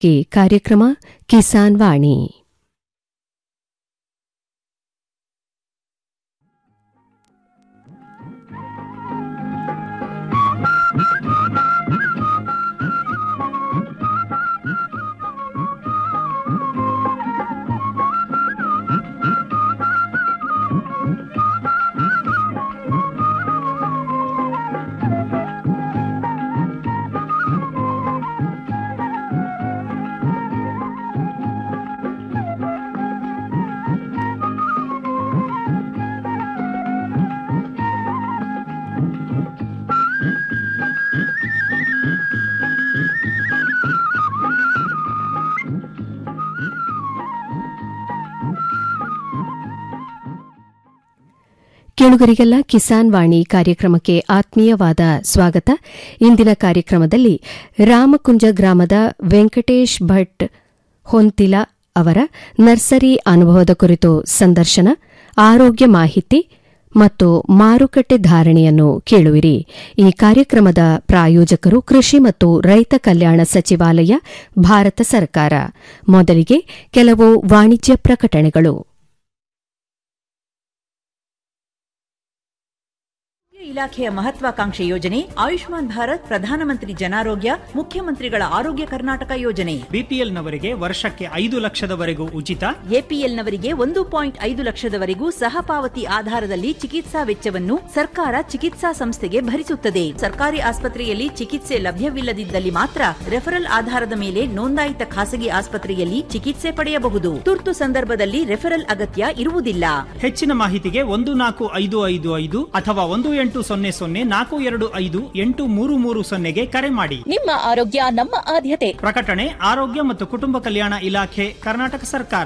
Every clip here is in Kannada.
ಗೆ ಕಾರ್ಯಕ್ರಮ ಕಿಸಾನ್ ವಾಣಿ ಕೇಳುಗರಿಗೆಲ್ಲ ಕಿಸಾನ್ ವಾಣಿ ಕಾರ್ಯಕ್ರಮಕ್ಕೆ ಆತ್ಮೀಯವಾದ ಸ್ವಾಗತ ಇಂದಿನ ಕಾರ್ಯಕ್ರಮದಲ್ಲಿ ರಾಮಕುಂಜ ಗ್ರಾಮದ ವೆಂಕಟೇಶ್ ಭಟ್ ಹೊಂತಿಲ ಅವರ ನರ್ಸರಿ ಅನುಭವದ ಕುರಿತು ಸಂದರ್ಶನ ಆರೋಗ್ಯ ಮಾಹಿತಿ ಮತ್ತು ಮಾರುಕಟ್ಟೆ ಧಾರಣೆಯನ್ನು ಕೇಳುವಿರಿ ಈ ಕಾರ್ಯಕ್ರಮದ ಪ್ರಾಯೋಜಕರು ಕೃಷಿ ಮತ್ತು ರೈತ ಕಲ್ಯಾಣ ಸಚಿವಾಲಯ ಭಾರತ ಸರ್ಕಾರ ಮೊದಲಿಗೆ ಕೆಲವು ವಾಣಿಜ್ಯ ಪ್ರಕಟಣೆಗಳು ಇಲಾಖೆಯ ಮಹತ್ವಾಕಾಂಕ್ಷೆ ಯೋಜನೆ ಆಯುಷ್ಮಾನ್ ಭಾರತ್ ಪ್ರಧಾನಮಂತ್ರಿ ಜನಾರೋಗ್ಯ ಮುಖ್ಯಮಂತ್ರಿಗಳ ಆರೋಗ್ಯ ಕರ್ನಾಟಕ ಯೋಜನೆ ಬಿಪಿಎಲ್ನವರಿಗೆ ವರ್ಷಕ್ಕೆ ಐದು ಲಕ್ಷದವರೆಗೂ ಉಚಿತ ಎಪಿಎಲ್ನವರಿಗೆ ಒಂದು ಪಾಯಿಂಟ್ ಐದು ಲಕ್ಷದವರೆಗೂ ಸಹಪಾವತಿ ಆಧಾರದಲ್ಲಿ ಚಿಕಿತ್ಸಾ ವೆಚ್ಚವನ್ನು ಸರ್ಕಾರ ಚಿಕಿತ್ಸಾ ಸಂಸ್ಥೆಗೆ ಭರಿಸುತ್ತದೆ ಸರ್ಕಾರಿ ಆಸ್ಪತ್ರೆಯಲ್ಲಿ ಚಿಕಿತ್ಸೆ ಲಭ್ಯವಿಲ್ಲದಿದ್ದಲ್ಲಿ ಮಾತ್ರ ರೆಫರಲ್ ಆಧಾರದ ಮೇಲೆ ನೋಂದಾಯಿತ ಖಾಸಗಿ ಆಸ್ಪತ್ರೆಯಲ್ಲಿ ಚಿಕಿತ್ಸೆ ಪಡೆಯಬಹುದು ತುರ್ತು ಸಂದರ್ಭದಲ್ಲಿ ರೆಫರಲ್ ಅಗತ್ಯ ಇರುವುದಿಲ್ಲ ಹೆಚ್ಚಿನ ಮಾಹಿತಿಗೆ ಒಂದು ನಾಲ್ಕು ಐದು ಐದು ಐದು ಅಥವಾ ಒಂದು ಎಂಟು ಸೊನ್ನೆ ಸೊನ್ನೆ ನಾಲ್ಕು ಎರಡು ಐದು ಎಂಟು ಮೂರು ಮೂರು ಸೊನ್ನೆಗೆ ಕರೆ ಮಾಡಿ ನಿಮ್ಮ ಆರೋಗ್ಯ ನಮ್ಮ ಆದ್ಯತೆ ಪ್ರಕಟಣೆ ಆರೋಗ್ಯ ಮತ್ತು ಕುಟುಂಬ ಕಲ್ಯಾಣ ಇಲಾಖೆ ಕರ್ನಾಟಕ ಸರ್ಕಾರ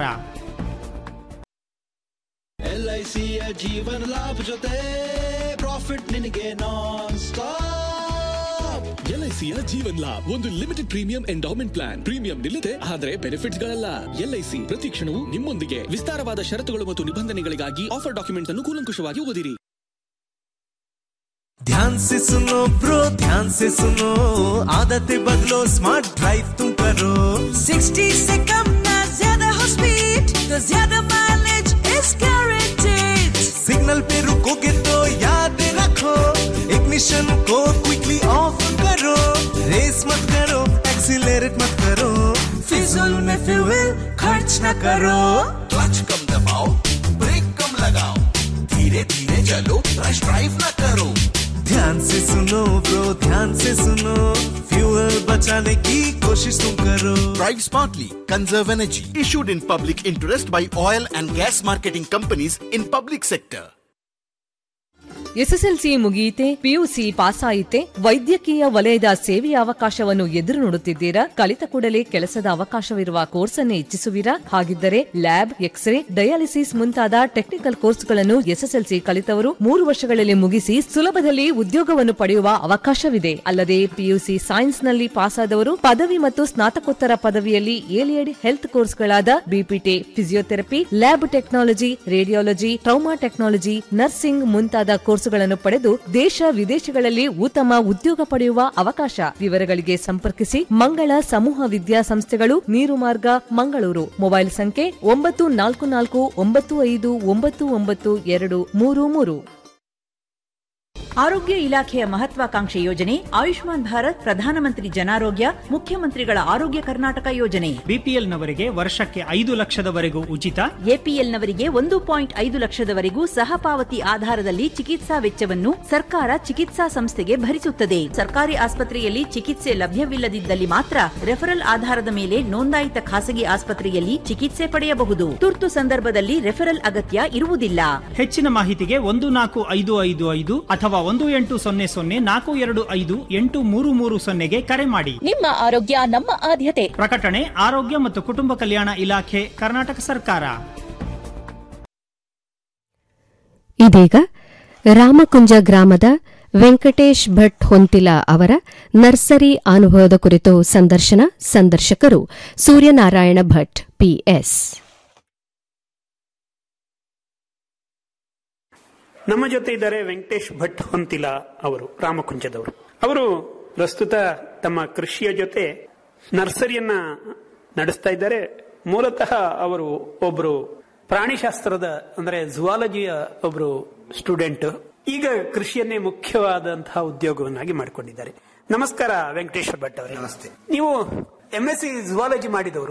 ಎಲ್ಐಸಿಯ ಜೀವನ ಲಾಭ ಜೊತೆ ಪ್ರಾಫಿಟ್ ನಿನಗೆ ನಾನ್ ಸ್ಟಾಪ್ ಎಲ್ಐಸಿಯ ಜೀವನ್ ಲಾಭ್ ಒಂದು limited premium endowment plan premium ನಿಲ್ಲದೆ ಆದರೆ ಬೆನಿಫಿಟ್ಸ್ ಗಳಲ್ಲ ಎಲ್ಐಸಿ ಪ್ರತಿ ಕ್ಷಣವೂ ನಿಮ್ಮೊಂದಿಗೆ ವಿಸ್ತಾರವಾದ ಷರತ್ತುಗಳು ಮತ್ತು ನಿಬಂಧನೆಗಳಿಗಾಗಿ ಆಫರ್ ಡಾಕ್ಯುಮೆಂಟ್ ಅನ್ನು ಕೂಲಂಕುಷವಾಗಿ ಓದಿರಿ ध्यान से सुनो ब्रो ध्यान से सुनो आदतें बदलो स्मार्ट ड्राइव तुम करो 60 से कम ना ज्यादा हो स्पीड तो ज्यादा माइलेज इज गारंटेड सिग्नल पे रुकोगे तो याद रखो इग्निशन को क्विकली ऑफ करो रेस मत करो एक्सीलरेट मत करो फिजूल में फ्यूल खर्च न करो क्लच कम दबाओ ब्रेक कम लगाओ धीरे धीरे चलो रश ड्राइव न करो ध्यान से सुनो ब्रो ध्यान से सुनो फ्यूल बचाने की कोशिश तुम करो Drive smartly. Conserve energy. Issued in public interest by oil and gas marketing companies in public sector. SSLC ಮುಗಿಯಿತೆ ಪಿಯುಸಿ ಪಾಸ್ ಆಯಿತೆ ವೈದ್ಯಕೀಯ ವಲಯದ ಸೇವೆಯ ಅವಕಾಶವನ್ನು ಎದುರು ನೋಡುತ್ತಿದ್ದೀರಾ ಕಲಿತ ಕೂಡಲೇ ಕೆಲಸದ ಅವಕಾಶವಿರುವ ಕೋರ್ಸ್ ಅನ್ನೇ ಇಚ್ಛಿಸುವಿರಾ ಹಾಗಿದ್ದರೆ ಲ್ಯಾಬ್ ಎಕ್ಸ್ರೇ ಡಯಾಲಿಸಿಸ್ ಮುಂತಾದ ಟೆಕ್ನಿಕಲ್ ಕೋರ್ಸ್ಗಳನ್ನು ಎಸ್ಎಸ್ಎಲ್ಸಿ ಕಲಿತವರು ಮೂರು ವರ್ಷಗಳಲ್ಲಿ ಮುಗಿಸಿ ಸುಲಭದಲ್ಲಿ ಉದ್ಯೋಗವನ್ನು ಪಡೆಯುವ ಅವಕಾಶವಿದೆ ಅಲ್ಲದೆ ಪಿಯುಸಿ ಸೈನ್ಸ್ನಲ್ಲಿ ಪಾಸಾದವರು ಪದವಿ ಮತ್ತು ಸ್ನಾತಕೋತ್ತರ ಪದವಿಯಲ್ಲಿ ಏಲಿಯಡ್ ಹೆಲ್ತ್ ಕೋರ್ಸ್ಗಳಾದ BPT physiotherapy lab technology radiology trauma technology nursing ಮುಂತಾದ ಕೋರ್ಸುಗಳನ್ನು ಪಡೆದು ದೇಶ ವಿದೇಶಗಳಲ್ಲಿ ಉತ್ತಮ ಉದ್ಯೋಗ ಪಡೆಯುವ ಅವಕಾಶ ವಿವರಗಳಿಗೆ ಸಂಪರ್ಕಿಸಿ ಮಂಗಳ ಸಮೂಹ ವಿದ್ಯಾಸಂಸ್ಥೆಗಳು ನೀರು ಮಾರ್ಗ ಮಂಗಳೂರು ಮೊಬೈಲ್ ಸಂಖ್ಯೆ ಒಂಬತ್ತು ನಾಲ್ಕು ನಾಲ್ಕು ಒಂಬತ್ತು ಐದು ಒಂಬತ್ತು ಒಂಬತ್ತು ಎರಡು ಮೂರು ಮೂರು ಆರೋಗ್ಯ ಇಲಾಖೆಯ ಮಹತ್ವಾಕಾಂಕ್ಷೆ ಯೋಜನೆ ಆಯುಷ್ಮಾನ್ ಭಾರತ್ ಪ್ರಧಾನಮಂತ್ರಿ ಜನಾರೋಗ್ಯ ಮುಖ್ಯಮಂತ್ರಿಗಳ ಆರೋಗ್ಯ ಕರ್ನಾಟಕ ಯೋಜನೆ ಬಿಪಿಎಲ್ನವರಿಗೆ ವರ್ಷಕ್ಕೆ ಐದು ಲಕ್ಷದವರೆಗೂ ಉಚಿತ ಎಪಿಎಲ್ನವರಿಗೆ ಒಂದು ಪಾಯಿಂಟ್ ಐದು ಲಕ್ಷದವರೆಗೂ ಸಹಪಾವತಿ ಆಧಾರದಲ್ಲಿ ಚಿಕಿತ್ಸಾ ವೆಚ್ಚವನ್ನು ಸರ್ಕಾರ ಚಿಕಿತ್ಸಾ ಸಂಸ್ಥೆಗೆ ಭರಿಸುತ್ತದೆ ಸರ್ಕಾರಿ ಆಸ್ಪತ್ರೆಯಲ್ಲಿ ಚಿಕಿತ್ಸೆ ಲಭ್ಯವಿಲ್ಲದಿದ್ದಲ್ಲಿ ಮಾತ್ರ ರೆಫರಲ್ ಆಧಾರದ ಮೇಲೆ ನೋಂದಾಯಿತ ಖಾಸಗಿ ಆಸ್ಪತ್ರೆಯಲ್ಲಿ ಚಿಕಿತ್ಸೆ ಪಡೆಯಬಹುದು ತುರ್ತು ಸಂದರ್ಭದಲ್ಲಿ ರೆಫರಲ್ ಅಗತ್ಯ ಇರುವುದಿಲ್ಲ ಹೆಚ್ಚಿನ ಮಾಹಿತಿಗೆ ಒಂದು ನಾಲ್ಕು ಐದು ಐದು ಐದು ಅಥವಾ ಒಂದು ಎಂಟು ಸೊನ್ನೆ ಸೊನ್ನೆ ನಾಲ್ಕು ಎರಡು ಐದು ಎಂಟು ಮೂರು ಮೂರು ಸೊನ್ನೆಗೆ ಕರೆ ಮಾಡಿ ನಿಮ್ಮ ಆರೋಗ್ಯ ನಮ್ಮ ಆದ್ಯತೆ ಪ್ರಕಟಣೆ ಆರೋಗ್ಯ ಮತ್ತು ಕುಟುಂಬ ಕಲ್ಯಾಣ ಇಲಾಖೆ ಕರ್ನಾಟಕ ಸರ್ಕಾರ ಇದೀಗ ರಾಮಕುಂಜ ಗ್ರಾಮದ ವೆಂಕಟೇಶ್ ಭಟ್ ಹೊಂತಿಲ ಅವರ ನರ್ಸರಿ ಅನುಭವದ ಕುರಿತು ಸಂದರ್ಶನ ಸಂದರ್ಶಕರು ಸೂರ್ಯನಾರಾಯಣ ಭಟ್ ಪಿಎಸ್ ನಮ್ಮ ಜೊತೆ ಇದ್ದಾರೆ ವೆಂಕಟೇಶ್ ಭಟ್ ಹೊಂತಿಲ ಅವರು ರಾಮಕುಂಜದವರು ಅವರು ಪ್ರಸ್ತುತ ತಮ್ಮ ಕೃಷಿಯ ಜೊತೆ ನರ್ಸರಿಯನ್ನ ನಡೆಸ್ತಾ ಇದ್ದಾರೆ ಮೂಲತಃ ಅವರು ಒಬ್ರು ಪ್ರಾಣಿಶಾಸ್ತ್ರದ ಅಂದ್ರೆ ಜುವಾಲಜಿಯ ಒಬ್ರು ಸ್ಟೂಡೆಂಟ್ ಈಗ ಕೃಷಿಯನ್ನೇ ಮುಖ್ಯವಾದಂತಹ ಉದ್ಯೋಗವನ್ನಾಗಿ ಮಾಡಿಕೊಂಡಿದ್ದಾರೆ ನಮಸ್ಕಾರ ವೆಂಕಟೇಶ್ವರ ಭಟ್ ಅವರೇ ನಮಸ್ತೆ ನೀವು ಎಂ ಎಸ್ ಸಿ ಜುವಾಲಜಿ ಮಾಡಿದವರು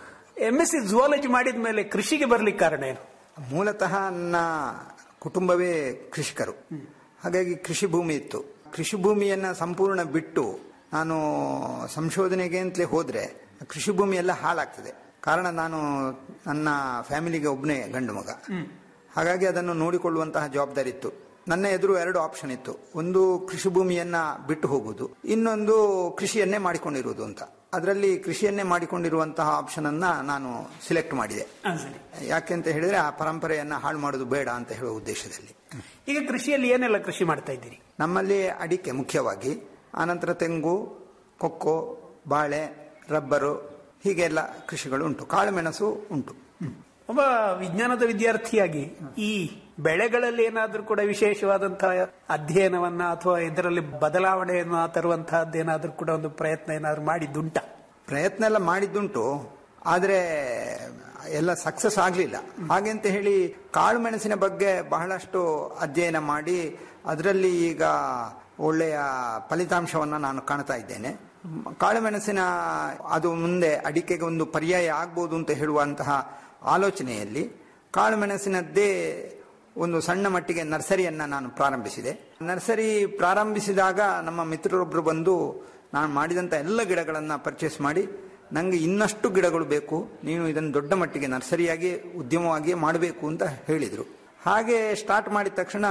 ಎಂ ಎಸ್ ಸಿ ಜುವಾಲಜಿ ಮಾಡಿದ ಮೇಲೆ ಕೃಷಿಗೆ ಬರ್ಲಿಕ್ಕೆ ಕಾರಣ ಏನು ಮೂಲತಃ ನನ್ನ ಕುಟುಂಬವೇ ಕೃಷಿಕರು ಹಾಗಾಗಿ ಕೃಷಿ ಭೂಮಿ ಇತ್ತು ಕೃಷಿ ಭೂಮಿಯನ್ನ ಸಂಪೂರ್ಣ ಬಿಟ್ಟು ನಾನು ಸಂಶೋಧನೆಗೆ ಅಂತಲೇ ಹೋದ್ರೆ ಕೃಷಿ ಭೂಮಿ ಎಲ್ಲ ಹಾಳಾಗ್ತದೆ ಕಾರಣ ನಾನು ನನ್ನ ಫ್ಯಾಮಿಲಿಗೆ ಒಬ್ಬನೇ ಗಂಡು ಮಗ ಹಾಗಾಗಿ ಅದನ್ನು ನೋಡಿಕೊಳ್ಳುವಂತಹ ಜವಾಬ್ದಾರಿ ಇತ್ತು ನನ್ನ ಎದುರು ಎರಡು ಆಪ್ಷನ್ ಇತ್ತು ಒಂದು ಕೃಷಿ ಭೂಮಿಯನ್ನ ಬಿಟ್ಟು ಹೋಗುವುದು ಇನ್ನೊಂದು ಕೃಷಿಯನ್ನೇ ಮಾಡಿಕೊಂಡಿರುವುದು ಅಂತ ಅದರಲ್ಲಿ ಕೃಷಿಯನ್ನೇ ಮಾಡಿಕೊಂಡಿರುವಂತಹ ಆಪ್ಷನ್ ಅನ್ನ ನಾನು ಸಿಲೆಕ್ಟ್ ಮಾಡಿದೆ ಯಾಕೆಂತ ಹೇಳಿದ್ರೆ ಆ ಪರಂಪರೆಯನ್ನ ಹಾಳು ಮಾಡೋದು ಬೇಡ ಅಂತ ಹೇಳುವ ಉದ್ದೇಶದಲ್ಲಿ ಈಗ ಕೃಷಿಯಲ್ಲಿ ಏನೆಲ್ಲ ಕೃಷಿ ಮಾಡ್ತಾ ಇದ್ದೀರಿ ನಮ್ಮಲ್ಲಿ ಅಡಿಕೆ ಮುಖ್ಯವಾಗಿ ಆನಂತರ ತೆಂಗು ಕೊಕ್ಕೋ ಬಾಳೆ ರಬ್ಬರು ಹೀಗೆಲ್ಲ ಕೃಷಿಗಳು ಉಂಟು ಕಾಳುಮೆಣಸು ಉಂಟು ಒಬ್ಬ ವಿಜ್ಞಾನದ ವಿದ್ಯಾರ್ಥಿಯಾಗಿ ಈ ಬೆಳೆಗಳಲ್ಲಿ ಏನಾದ್ರೂ ಕೂಡ ವಿಶೇಷವಾದಂತಹ ಅಧ್ಯಯನವನ್ನ ಅಥವಾ ಇದರಲ್ಲಿ ಬದಲಾವಣೆಯನ್ನ ತರುವಂತಹದ್ದೇನಾದ್ರೂ ಕೂಡ ಒಂದು ಪ್ರಯತ್ನ ಏನಾದ್ರೂ ಮಾಡಿದ್ದುಂಟ ಪ್ರಯತ್ನ ಎಲ್ಲ ಮಾಡಿದ್ದುಂಟು ಆದರೆ ಎಲ್ಲ ಸಕ್ಸಸ್ ಆಗಲಿಲ್ಲ ಹಾಗೆಂತ ಹೇಳಿ ಕಾಳು ಮೆಣಸಿನ ಬಗ್ಗೆ ಬಹಳಷ್ಟು ಅಧ್ಯಯನ ಮಾಡಿ ಅದರಲ್ಲಿ ಈಗ ಒಳ್ಳೆಯ ಫಲಿತಾಂಶವನ್ನು ನಾನು ಕಾಣ್ತಾ ಇದ್ದೇನೆ ಕಾಳುಮೆಣಸಿನ ಅದು ಮುಂದೆ ಅಡಿಕೆಗೆ ಒಂದು ಪರ್ಯಾಯ ಆಗ್ಬೋದು ಅಂತ ಹೇಳುವಂತಹ ಆಲೋಚನೆಯಲ್ಲಿ ಕಾಳುಮೆಣಸಿನದ್ದೇ ಒಂದು ಸಣ್ಣ ಮಟ್ಟಿಗೆ ನರ್ಸರಿಯನ್ನ ನಾನು ಪ್ರಾರಂಭಿಸಿದೆ ನರ್ಸರಿ ಪ್ರಾರಂಭಿಸಿದಾಗ ನಮ್ಮ ಮಿತ್ರರೊಬ್ಬರು ಬಂದು ನಾನು ಮಾಡಿದಂಥ ಎಲ್ಲ ಗಿಡಗಳನ್ನ ಪರ್ಚೇಸ್ ಮಾಡಿ ನನಗೆ ಇನ್ನಷ್ಟು ಗಿಡಗಳು ಬೇಕು ನೀನು ಇದನ್ನು ದೊಡ್ಡ ಮಟ್ಟಿಗೆ ನರ್ಸರಿಯಾಗಿ ಉದ್ಯಮವಾಗಿಯೇ ಮಾಡಬೇಕು ಅಂತ ಹೇಳಿದರು ಹಾಗೆ ಸ್ಟಾರ್ಟ್ ಮಾಡಿದ ತಕ್ಷಣ